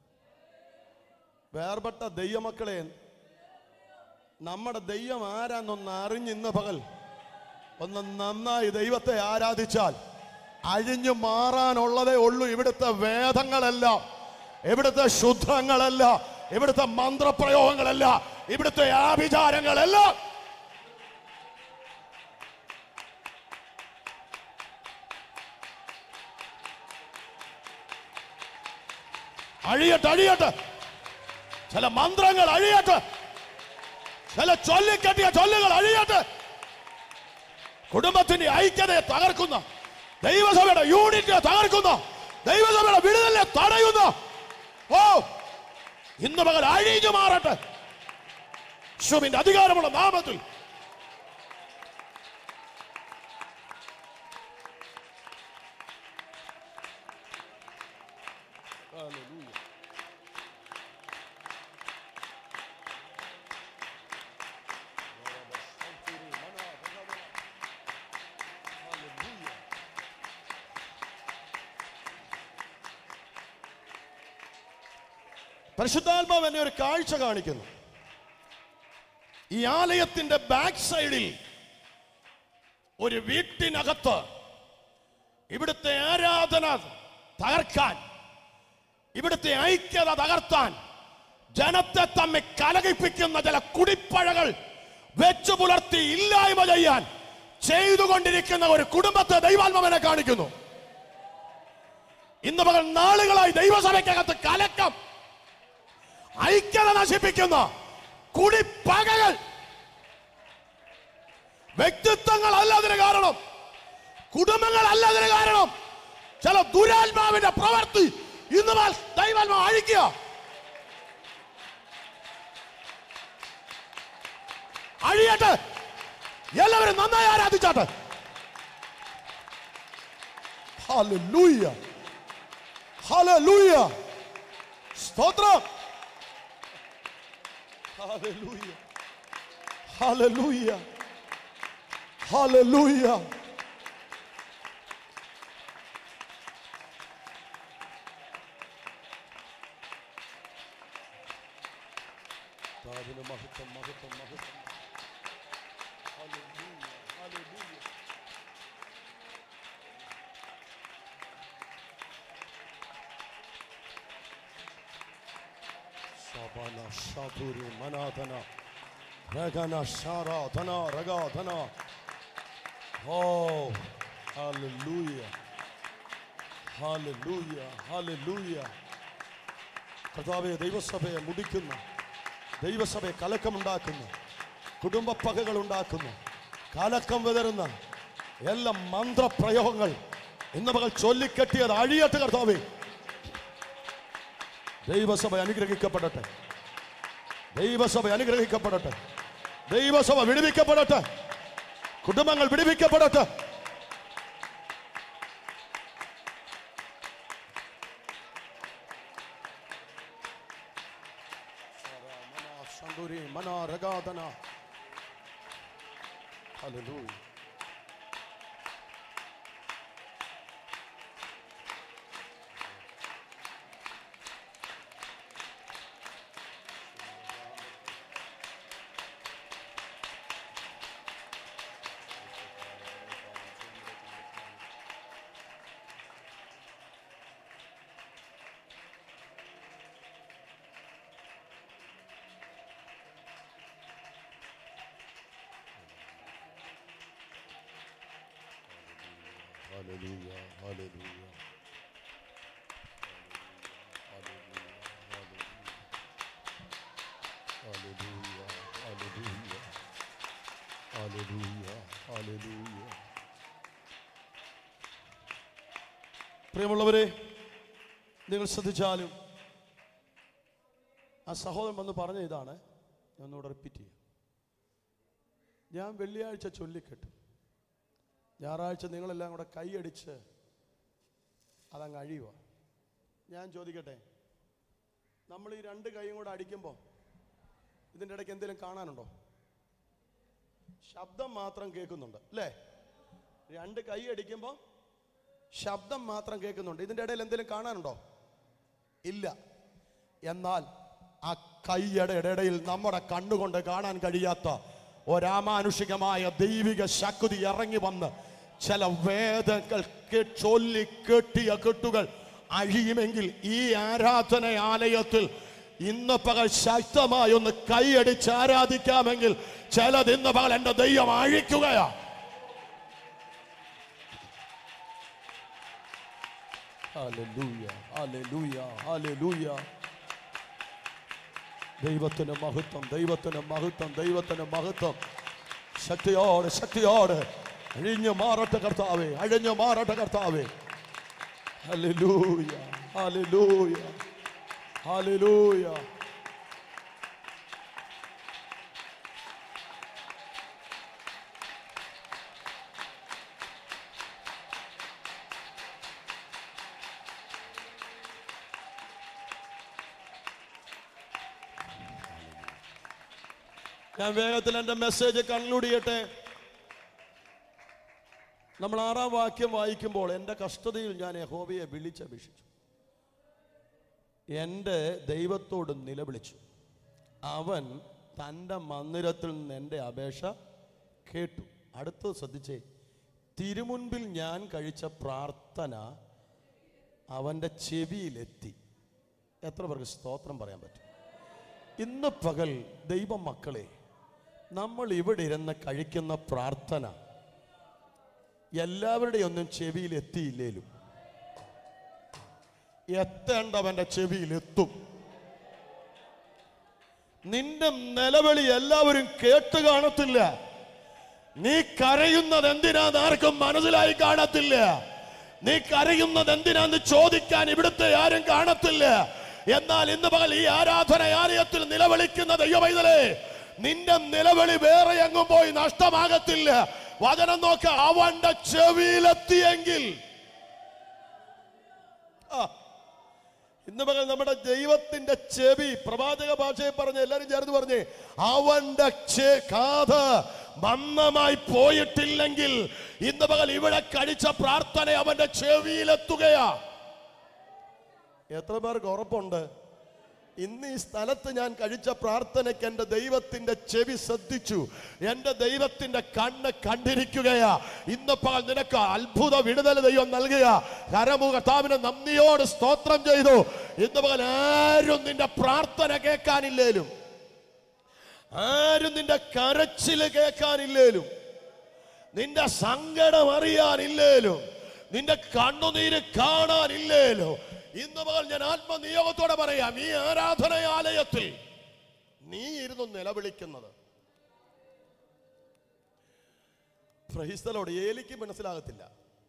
വേർപെട്ട ദൈവമക്കളെ നമ്മുടെ ദൈവം ആരാന്നൊന്ന് അറിഞ്ഞിന്ന് പകൽ ഒന്ന് നന്നായി ദൈവത്തെ ആരാധിച്ചാൽ അഴിഞ്ഞു മാറാനുള്ളതേ ഉള്ളൂ ഇവിടുത്തെ വേദങ്ങളെല്ലാം ഇവിടുത്തെ ശുദ്ധങ്ങളല്ല ഇവിടുത്തെ മന്ത്രപ്രയോഗങ്ങളല്ല ഇവിടുത്തെ ആഭിചാരങ്ങളെല്ലാം അഴിയട്ടെ അഴിയട്ടെ ചില മന്ത്രങ്ങൾ അഴിയട്ടെ ചില ചൊല്ലിക്കെട്ടിയ ചൊല്ലുകൾ അഴിയട്ടെ കുടുംബത്തിന്റെ ഐക്യതയെ തകർക്കുന്ന ദൈവസഭയുടെ യൂണിറ്റ് തകർക്കുന്നു ദൈവസഭയുടെ വിടുതലിനെ തടയുന്നു ഓ ഇന്ന് പകൽ അഴിഞ്ഞു മാറട്ടെ യേശുവിന്റെ അധികാരമുള്ള നാമത്തിൽ പരിശുദ്ധാത്മാവ് എന്നെ ഒരു കാഴ്ച കാണിക്കുന്നു ഈ ആലയത്തിന്റെ ബാക്ക് സൈഡിൽ ഒരു വീട്ടിനകത്ത് ഇവിടുത്തെ ആരാധന തകർക്കാൻ ഇവിടുത്തെ ഐക്യത തകർത്താൻ ജനത്തെ തമ്മിൽ കലകിപ്പിക്കുന്ന ചില കുടിപ്പഴകൾ വെച്ചു പുലർത്തി ഇല്ലായ്മ ചെയ്യാൻ ചെയ്തുകൊണ്ടിരിക്കുന്ന ഒരു കുടുംബത്തെ ദൈവാത്മവനെ കാണിക്കുന്നു ഇന്ന് പകൽ നാളുകളായി ദൈവസഭയ്ക്കകത്ത് കലക്കം ഐക്യത നശിപ്പിക്കുന്ന കുടിപ്പകകൾ വ്യക്തിത്വങ്ങൾ അല്ല അതിന് കാരണം കുടുംബങ്ങൾ അല്ല അതിന് കാരണം ചില ദുരാത്മാവിന്റെ പ്രവർത്തി ഇന്ന് മുതൽ ദൈവാത്മാവ് അഴിക്കുക അഴിയട്ടെ എല്ലാവരും നന്നായി ആരാധിച്ചാട്ടെ ഹല്ലേലൂയ ഹല്ലേലൂയ സ്തോത്രം ഹല്ലേലൂയ ഹല്ലേലൂയ ഹല്ലേലൂയ കർത്താവിന് മഹത്വം മഹത്വം മഹത്വം ഹല്ലേലൂയ ഹല്ലേലൂയ ശബന ശബുരി മനാഥന രഗന ശാരാധന രഗാധന ഓ ഹല്ലേലൂയ ഹല്ലേലൂയ ഹല്ലേലൂയ കർത്താവെ ദൈവസഭയെ മുടിക്കുന്ന ദൈവസഭയെ കലക്കമുണ്ടാക്കുന്ന കുടുംബ പകകൾ ഉണ്ടാക്കുന്ന കലക്കം വിതറുന്ന എല്ലാ മന്ത്രപ്രയോഗങ്ങൾ ഇന്ന് മകൾ ചൊല്ലിക്കെട്ടിയത് അഴിയട്ടെ കർത്താവേ ദൈവസഭ അനുഗ്രഹിക്കപ്പെടട്ടെ ദൈവസഭ അനുഗ്രഹിക്കപ്പെടട്ടെ ദൈവസഭ വിടുവിക്കപ്പെടട്ടെ കുടുംബങ്ങൾ വിടുവിക്കപ്പെടട്ടെ Hallelujah. Hallelujah. Hallelujah. Hallelujah. Hallelujah. Hallelujah. Hallelujah. പ്രിയമുള്ളവരെ നിങ്ങൾ ശ്രദ്ധിച്ചാലും ആ സഹോദരൻ വന്ന് പറഞ്ഞ ഇതാണ് ഞാൻ ഒന്നുകൂടെ റിപ്പീറ്റ് ചെയ്യാം ഞാൻ വെള്ളിയാഴ്ച ചൊല്ലിക്കെട്ടും ഞായറാഴ്ച നിങ്ങളെല്ലാം കൂടെ കൈയടിച്ച് അതങ്ങ് അഴിയുക ഞാൻ ചോദിക്കട്ടെ നമ്മൾ ഈ രണ്ട് കൈയും കൂടെ അടിക്കുമ്പോൾ ഇതിൻ്റെ ഇടയ്ക്ക് എന്തെങ്കിലും കാണാനുണ്ടോ ശബ്ദം മാത്രം കേൾക്കുന്നുണ്ട് അല്ലേ രണ്ട് കൈ അടിക്കുമ്പോൾ ശബ്ദം മാത്രം കേൾക്കുന്നുണ്ട് ഇതിൻ്റെ ഇടയിൽ എന്തെങ്കിലും കാണാനുണ്ടോ ഇല്ല എന്നാൽ ആ കൈയുടെ ഇടയിൽ നമ്മുടെ കണ്ണുകൊണ്ട് കാണാൻ കഴിയാത്ത ഒരാമാനുഷികമായ ദൈവിക ശക്തി ഇറങ്ങി വന്ന് ചില വേദങ്ങൾ കെ- ചൊല്ലി കെട്ടിയ കെട്ടുകൾ അഴിയുമെങ്കിൽ ഈ ആരാധന ആലയത്തിൽ ഇന്ന് പകൽ ശക്തമായി ഒന്ന് കൈയടിച്ച് ആരാധിക്കാമെങ്കിൽ ചിലത് ഇന്ന് പകൽ എന്റെ ദൈവം അഴിക്കുകയാ Hallelujah, hallelujah, hallelujah. ദൈവത്തിന് മഹത്വം ദൈവത്തിന് മഹത്വം ദൈവത്തിന് മഹത്വം ശക്തിയോടെ ശക്തിയോടെ അഴിഞ്ഞു മാറട്ടെ കർത്താവേ അഴിഞ്ഞു മാറട്ടെ കർത്താവേ ഹല്ലേലൂയ ഹല്ലേലൂയ ഹല്ലേലൂയ ഞാൻ വേഗത്തിൽ എൻ്റെ മെസ്സേജ് കൺക്ലൂഡ് ചെയ്യട്ടെ നമ്മൾ ആറാം വാക്യം വായിക്കുമ്പോൾ എൻ്റെ കഷ്ടതയിൽ ഞാൻ യഹോവയെ വിളിച്ചപേക്ഷിച്ചു എൻ്റെ ദൈവത്തോട് നിലവിളിച്ചു അവൻ തൻ്റെ മന്ദിരത്തിൽ നിന്ന് എൻ്റെ അപേക്ഷ കേട്ടു അടുത്തത് ശ്രദ്ധിച്ചേ തിരുമുൻപിൽ ഞാൻ കഴിച്ച പ്രാർത്ഥന അവൻ്റെ ചെവിയിലെത്തി എത്ര പേർക്ക് സ്തോത്രം പറയാൻ പറ്റും ഇന്ന് പകൽ ദൈവ മക്കളെ നമ്മൾ ഇവിടെ ഇരുന്ന് കഴിക്കുന്ന പ്രാർത്ഥന എല്ലാവരുടെയും ഒന്നും ചെവിയിൽ എത്തിയില്ലേലും എത്തേണ്ടവന്റെ ചെവിയിൽ എത്തും നിന്റെ നിലവിളി എല്ലാവരും കേട്ട് കാണത്തില്ല നീ കരയുന്നത് എന്തിനാന്ന് ആർക്കും മനസ്സിലായി കാണത്തില്ല നീ കരയുന്നത് എന്തിനാന്ന് ചോദിക്കാൻ ഇവിടുത്തെ ആരും കാണത്തില്ല എന്നാൽ ഇന്ന് പകൽ ഈ ആരാധനയാലയത്തിൽ നിലവിളിക്കുന്ന ദൈവമൈതലേ നിന്റെ നിലവിളി വേറെ എങ്ങും പോയി നഷ്ടമാകത്തില്ല വചനം നോക്ക അവന്റെ ചെവിയിലെത്തിയെങ്കിൽ ആ ഇന്ന് പകൽ നമ്മുടെ ദൈവത്തിന്റെ ചെവി പ്രവാചക ഭാഷയിൽ പറഞ്ഞ എല്ലാരും ചേർന്ന് പറഞ്ഞേ അവന്റെ ചെ- കാത് മന്ദമായി പോയിട്ടില്ലെങ്കിൽ ഇന്ന് പകൽ ഇവിടെ കഴിച്ച പ്രാർത്ഥന അവന്റെ ചെവിയിലെത്തുകയാ എത്ര പേർക്ക് ഉറപ്പുണ്ട് ഇന്ന് ഈ സ്ഥലത്ത് ഞാൻ കഴിച്ച പ്രാർത്ഥനയ്ക്ക് എൻ്റെ ദൈവത്തിന്റെ ചെവി ശ്രദ്ധിച്ചു എൻ്റെ ദൈവത്തിന്റെ കണ്ണ് കണ്ടിരിക്കുകയാ ഇന്ന് പകൽ നിനക്ക് അത്ഭുത വിടുതൽ ദൈവം നൽകുക കരമു കർത്താവിന് നന്ദിയോട് സ്തോത്രം ചെയ്തു ഇന്ന് പകൽ ആരും നിന്റെ പ്രാർത്ഥന കേൾക്കാനില്ലേലും ആരും നിന്റെ കരച്ചില് കേൾക്കാനില്ലേലും നിന്റെ സങ്കടം അറിയാനില്ലേലും നിന്റെ കണ്ണുനീര് കാണാനില്ലേലും ഇന്ന് മുതൽ ഞാൻ ആത്മനിയോഗത്തോടെ പറയാം ഈ ആരാധനയാലയത്തിൽ നീ ഇരുന്ന് നിലവിളിക്കുന്നത് പ്രഹിസ്തലോട് ഏലിക്ക് മനസ്സിലാകത്തില്ല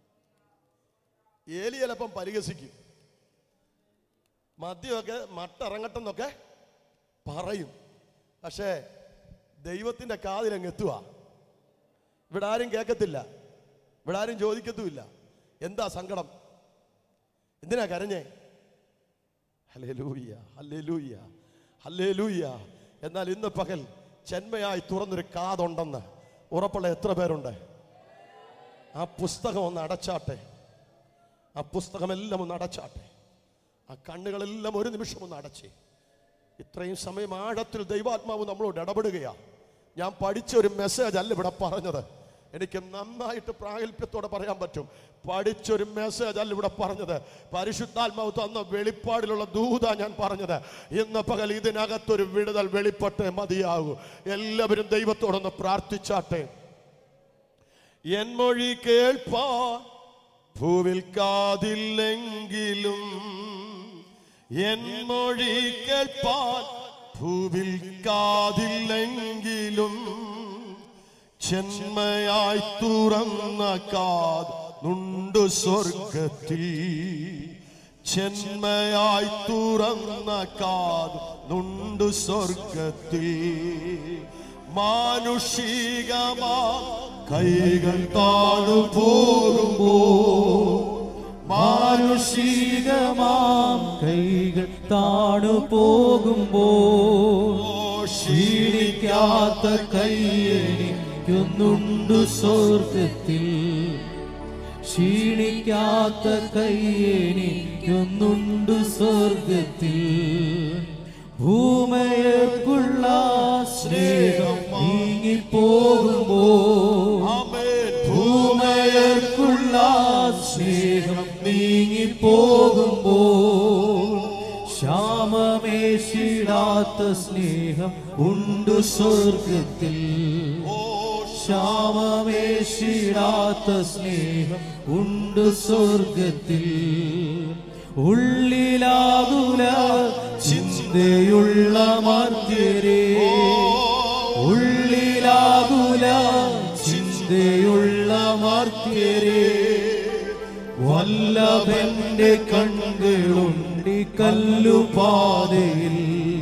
ഏലി ചിലപ്പം പരിഹസിക്കും മദ്യമൊക്കെ മട്ടിറങ്ങട്ടെന്നൊക്കെ പറയും പക്ഷേ ദൈവത്തിന്റെ കാതിലങ്ങ് എത്തുക ഇവിടെ ആരും കേൾക്കത്തില്ല ഇവിടെ ആരും ചോദിക്കത്തുമില്ല എന്താ സങ്കടം എന്തിനാ കരഞ്ഞേ ഹലേ ലൂയ്യ ഹല്ലേ ലൂയ്യ ഹല്ലേ ലൂയ്യ എന്നാൽ ഇന്ന് പകൽ ചെന്മയായി തുറന്നൊരു കാതുണ്ടെന്ന് ഉറപ്പുള്ള എത്ര പേരുണ്ട് ആ പുസ്തകം ഒന്ന് അടച്ചാട്ടെ ആ പുസ്തകമെല്ലാം ഒന്ന് അടച്ചാട്ടെ ആ കണ്ണുകളെല്ലാം ഒരു നിമിഷം ഒന്ന് അടച്ചേ ഇത്രയും സമയം ആഴത്തിൽ ദൈവാത്മാവ് നമ്മളോട് ഇടപെടുകയാ ഞാൻ പഠിച്ച ഒരു മെസ്സേജ് അല്ല ഇവിടെ പറഞ്ഞത് എനിക്ക് നന്നായിട്ട് പ്രാഗൽഭ്യത്തോടെ പറയാൻ പറ്റും പഠിച്ചൊരു മെസ്സേജ് അല്ല ഇവിടെ പറഞ്ഞത് പരിശുദ്ധാത്മാവ് തന്ന വെളിപ്പാടിലുള്ള ദൂത ഞാൻ പറഞ്ഞത് ഇന്ന് പകൽ ഇതിനകത്തൊരു വിടുതൽ വെളിപ്പെട്ട് മതിയാകൂ എല്ലാവരും ദൈവത്തോടൊന്ന് പ്രാർത്ഥിച്ചാട്ടെ എൻ മൊഴി കേൾപ്പാൻ ഭൂവിൽ കാതില്ലെങ്കിലും എൻ മൊഴി കേൾപ്പാൻ ഭൂവിൽ കാതില്ലെങ്കിലും ചെന്മയായി തുറന്ന കാതുണ്ട് സ്വർഗത്തിൽ ചെന്മയായി തുറന്ന കാതുണ്ട് സ്വർഗത്തിൽ മാനുഷികമാ കൈകൾ താണു പോകുമ്പോ മാനുഷികമാം കൈകൾ താണു പോകുമ്പോൾ ക്ഷീണിക്കാത്ത കൈയെനിക്കൊന്നുണ്ടു സ്വർഗത്തിൽ ക്ഷീണിക്കാത്ത കൈയെനിക്കൊന്നുണ്ടു സ്വർഗത്തിൽ ഭൂമയക്കുള്ള സ്നേഹം നീങ്ങിപ്പോകുമ്പോൾ ആമേൻ ഭൂമയർക്കുള്ള സ്നേഹം നീങ്ങിപ്പോകുമ്പോൾ ശ്യാമമേശിടാത്ത സ്നേഹം ഉണ്ട് സ്വർഗത്തിൽ ശ്യാമമേശിടാത്ത സ്നേഹം ഉണ്ട് സ്വർഗത്തിൽ ഉള്ളിലാകുല ചിന്തയുള്ള മധ്യരേ ഉള്ളിലാകുല ചിന്തയുള്ള വല്ലഭന്റെ കണ്ണുകളുണ്ടി കല്ലുപാതയിൽ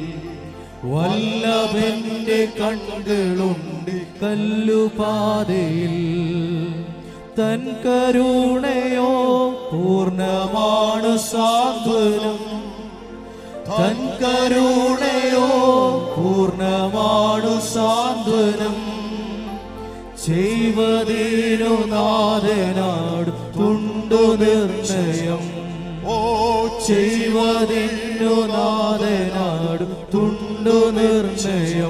വല്ലഭന്റെ കണ്ണുകളുണ്ടി കല്ലുപാതയിൽ തൻ കരുണയോ പൂർണ്ണമാണ് സാന്ത്വനം തൻ കരുണയോ പൂർണ്ണമാണു സാന്ത്വനം ചെയ്വതീനു നാഥനാട് തുണ്ടു നിർണയം ഓ ചെയ്വതിനു നാഥനാട് തുണ്ടു നിർണയം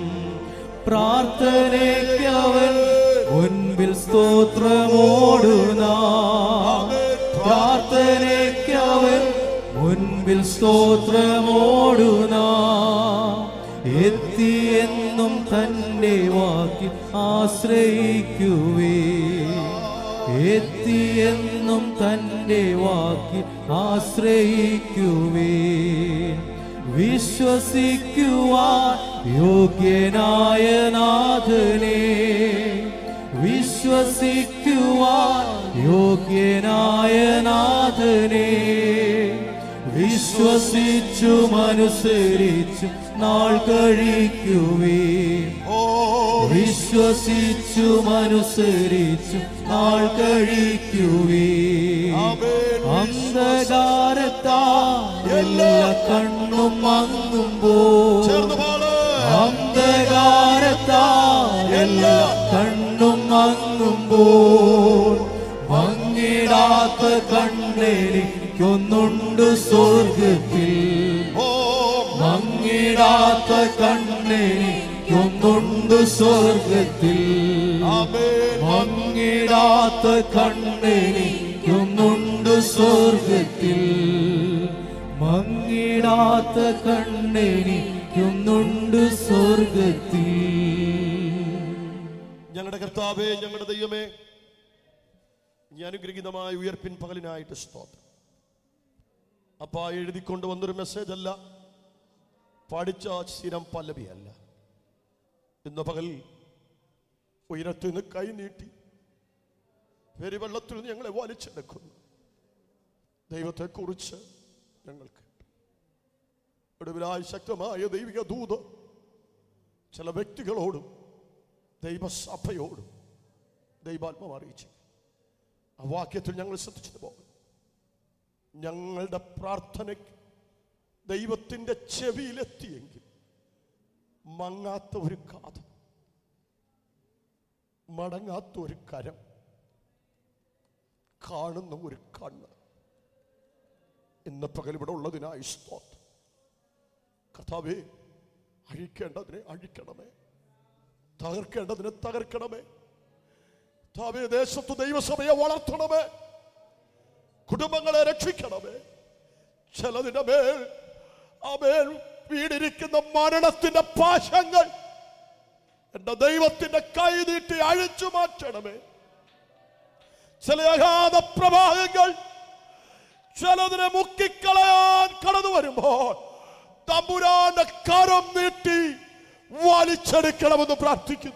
പ്രാർത്ഥനയ്ക്കവൻ മുൻപിൽ സ്തോത്രമോടുന്ന പ്രാർത്ഥനയ്ക്കവൻ മുൻപിൽ സ്തോത്രമോടുന്ന എത്തിയെന്നും തന്റെ വാക്കിൽ ആശ്രയിക്കുവേ എത്തിയെന്നും തന്റെ വാക്കിൽ ആശ്രയിക്കുവേ വിശ്വസിക്കുവാൻ യോഗ്യനായ നാഥനെ വിശ്വസിക്കുവാൻ യോഗ്യനായ നാഥനെ വിശ്വസിച്ചു അനുസരിച്ചു നാൾ കഴിക്കുവേ ഓ വിശ്വസിച്ചു അനുസരിച്ചു നാൾ കഴിക്കുവേ ആമേൻ. അന്ധകാരത്താ എല്ലാ കണ്ണും മങ്ങുമ്പോ ചേർന്ന് പാട് അന്ധകാരത്താ എല്ലാ കണ്ണും മങ്ങുമ്പോൾ മങ്ങിടാത്ത കണ്ണെനിക്കൊന്നുണ്ട് സ്വർഗത്തിൽ ഓ മങ്ങിടാത്ത കണ്ണെനിക്കൊന്നുണ്ട് സ്വർഗത്തിൽ ആമേൻ മങ്ങിടാത്ത കണ്ണെനിക്കൊന്നുണ്ട് സ്വർഗത്തിൽ മങ്ങിടാത്ത കണ്ണെനിക്കൊന്നുണ്ട് സ്വർഗത്തിൽ ഞങ്ങളുടെ കർത്താവേ ഞങ്ങളുടെ ദൈവമേ ഈ അനുഗ്രഹീതമായ ഉയർപ്പിൻ പകലിനായിട്ട് സ്തോത്രം അപ്പ എഴുതിക്കൊണ്ട് വന്നൊരു മെസ്സേജ് അല്ല പഠിച്ച സ്ഥിരം പല്ലവിയല്ല ഇന്ന് പകൽ ഉയരത്തിൽ നിന്ന് കൈ നീട്ടി പെരുവെള്ളത്തിൽ നിന്ന് ഞങ്ങളെ വലിച്ചെടുക്കുന്നു ദൈവത്തെക്കുറിച്ച് ഞങ്ങൾക്ക് ഒടുവിലായി ശക്തമായ ദൈവിക ദൂത് ചില വ്യക്തികളോടും ദൈവസഭയോടും ദൈവാത്മാവ് അറിയിച്ചു ആ വാക്യത്തിൽ ഞങ്ങൾ ശ്രദ്ധിച്ചത് പോകും ഞങ്ങളുടെ പ്രാർത്ഥനയ്ക്ക് ദൈവത്തിൻ്റെ ചെവിയിലെത്തിയെങ്കിൽ മങ്ങാത്ത ഒരു കാത് മടങ്ങാത്ത ഒരു കരം കാണുന്ന ഒരു കണ്ണ് ഇന്ന് പകൽ ഇവിടെ ഉള്ളതിനായി സ്തോത്രം കഥാവേ അഴിക്കേണ്ടതിനെ അഴിക്കണമേ തകർക്കേണ്ടതിനെ തകർക്കണമേ താവേ ദേശത്ത് ദൈവസഭയെ വളർത്തണമേ കുടുംബങ്ങളെ രക്ഷിക്കണമേ ചിലതിന്റെ മേൽ അമേൽ വീടിരിക്കുന്ന മരണത്തിന്റെ പാശങ്ങൾ എന്റെ ദൈവത്തിന്റെ കൈ നീട്ടി അഴിച്ചു മാറ്റണമേ ചില അഗാധ പ്രവാഹങ്ങൾ ചിലതിനെ മുക്കിക്കളയാൻ കടന്നു വരുമ്പോൾ തമ്പുരാന്റെ കരം നീട്ടി വലിച്ചെടുക്കണമെന്ന് പ്രാർത്ഥിക്കുന്നു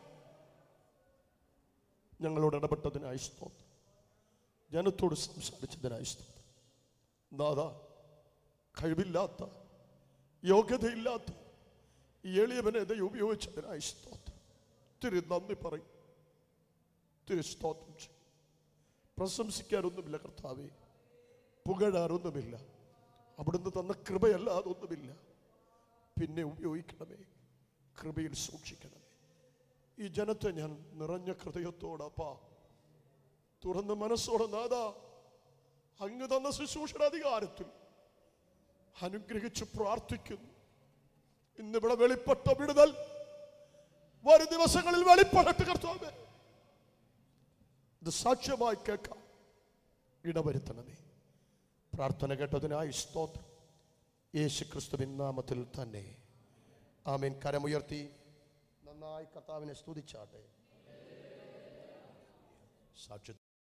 ഞങ്ങളോട് ഇടപെട്ടതിനായി സ്തോത്രം ജനത്തോട് സംസാരിച്ചതിനായി സ്തോത്രം നാഥ കഴിവില്ലാത്ത യോഗ്യതയില്ലാത്ത ഈ എളിയവനെ ദൈവം ഉപയോഗിച്ചതിനായി സ്തോത്രം തിരി നന്ദി പറയും തിരി സ്തോത്രം ചെയ്യും പ്രശംസിക്കാനൊന്നുമില്ല കർത്താവേ പുകഴാനൊന്നുമില്ല അവിടുന്ന് തന്ന കൃപയല്ലാതെ ഒന്നുമില്ല പിന്നെ ഉപയോഗിക്കണമേ കൃപയിൽ സൂക്ഷിക്കണമേ ഈ ജനത്തെ ഞാൻ നിറഞ്ഞ ഹൃദയത്തോടപ്പാ തുറന്ന മനസ്സോടെ നാദാ അങ്ങ് തന്ന ശുശ്രൂഷയുടെ അധികാരത്തിൽ അനുഗ്രഹിച്ച് പ്രാർത്ഥിക്കുന്നു ഇന്നിവിടെ വെളിപ്പെട്ട വിടുതൽ വരും ദിവസങ്ങളിൽ വെളിപ്പെടട്ടെ കർത്താവേ ഇത് സാക്ഷ്യമായി കേൾക്കാം ഇടവരുത്തണമേ പ്രാർത്ഥന കേട്ടതിനായി സ്തോത്രം യേശു ക്രിസ്തുവിൻ നാമത്തിൽ തന്നെ ആമേൻ കരമുയർത്തി നന്നായി കർത്താവിനെ സ്തുതിച്ചാട്ടെ സാക്ഷ്യ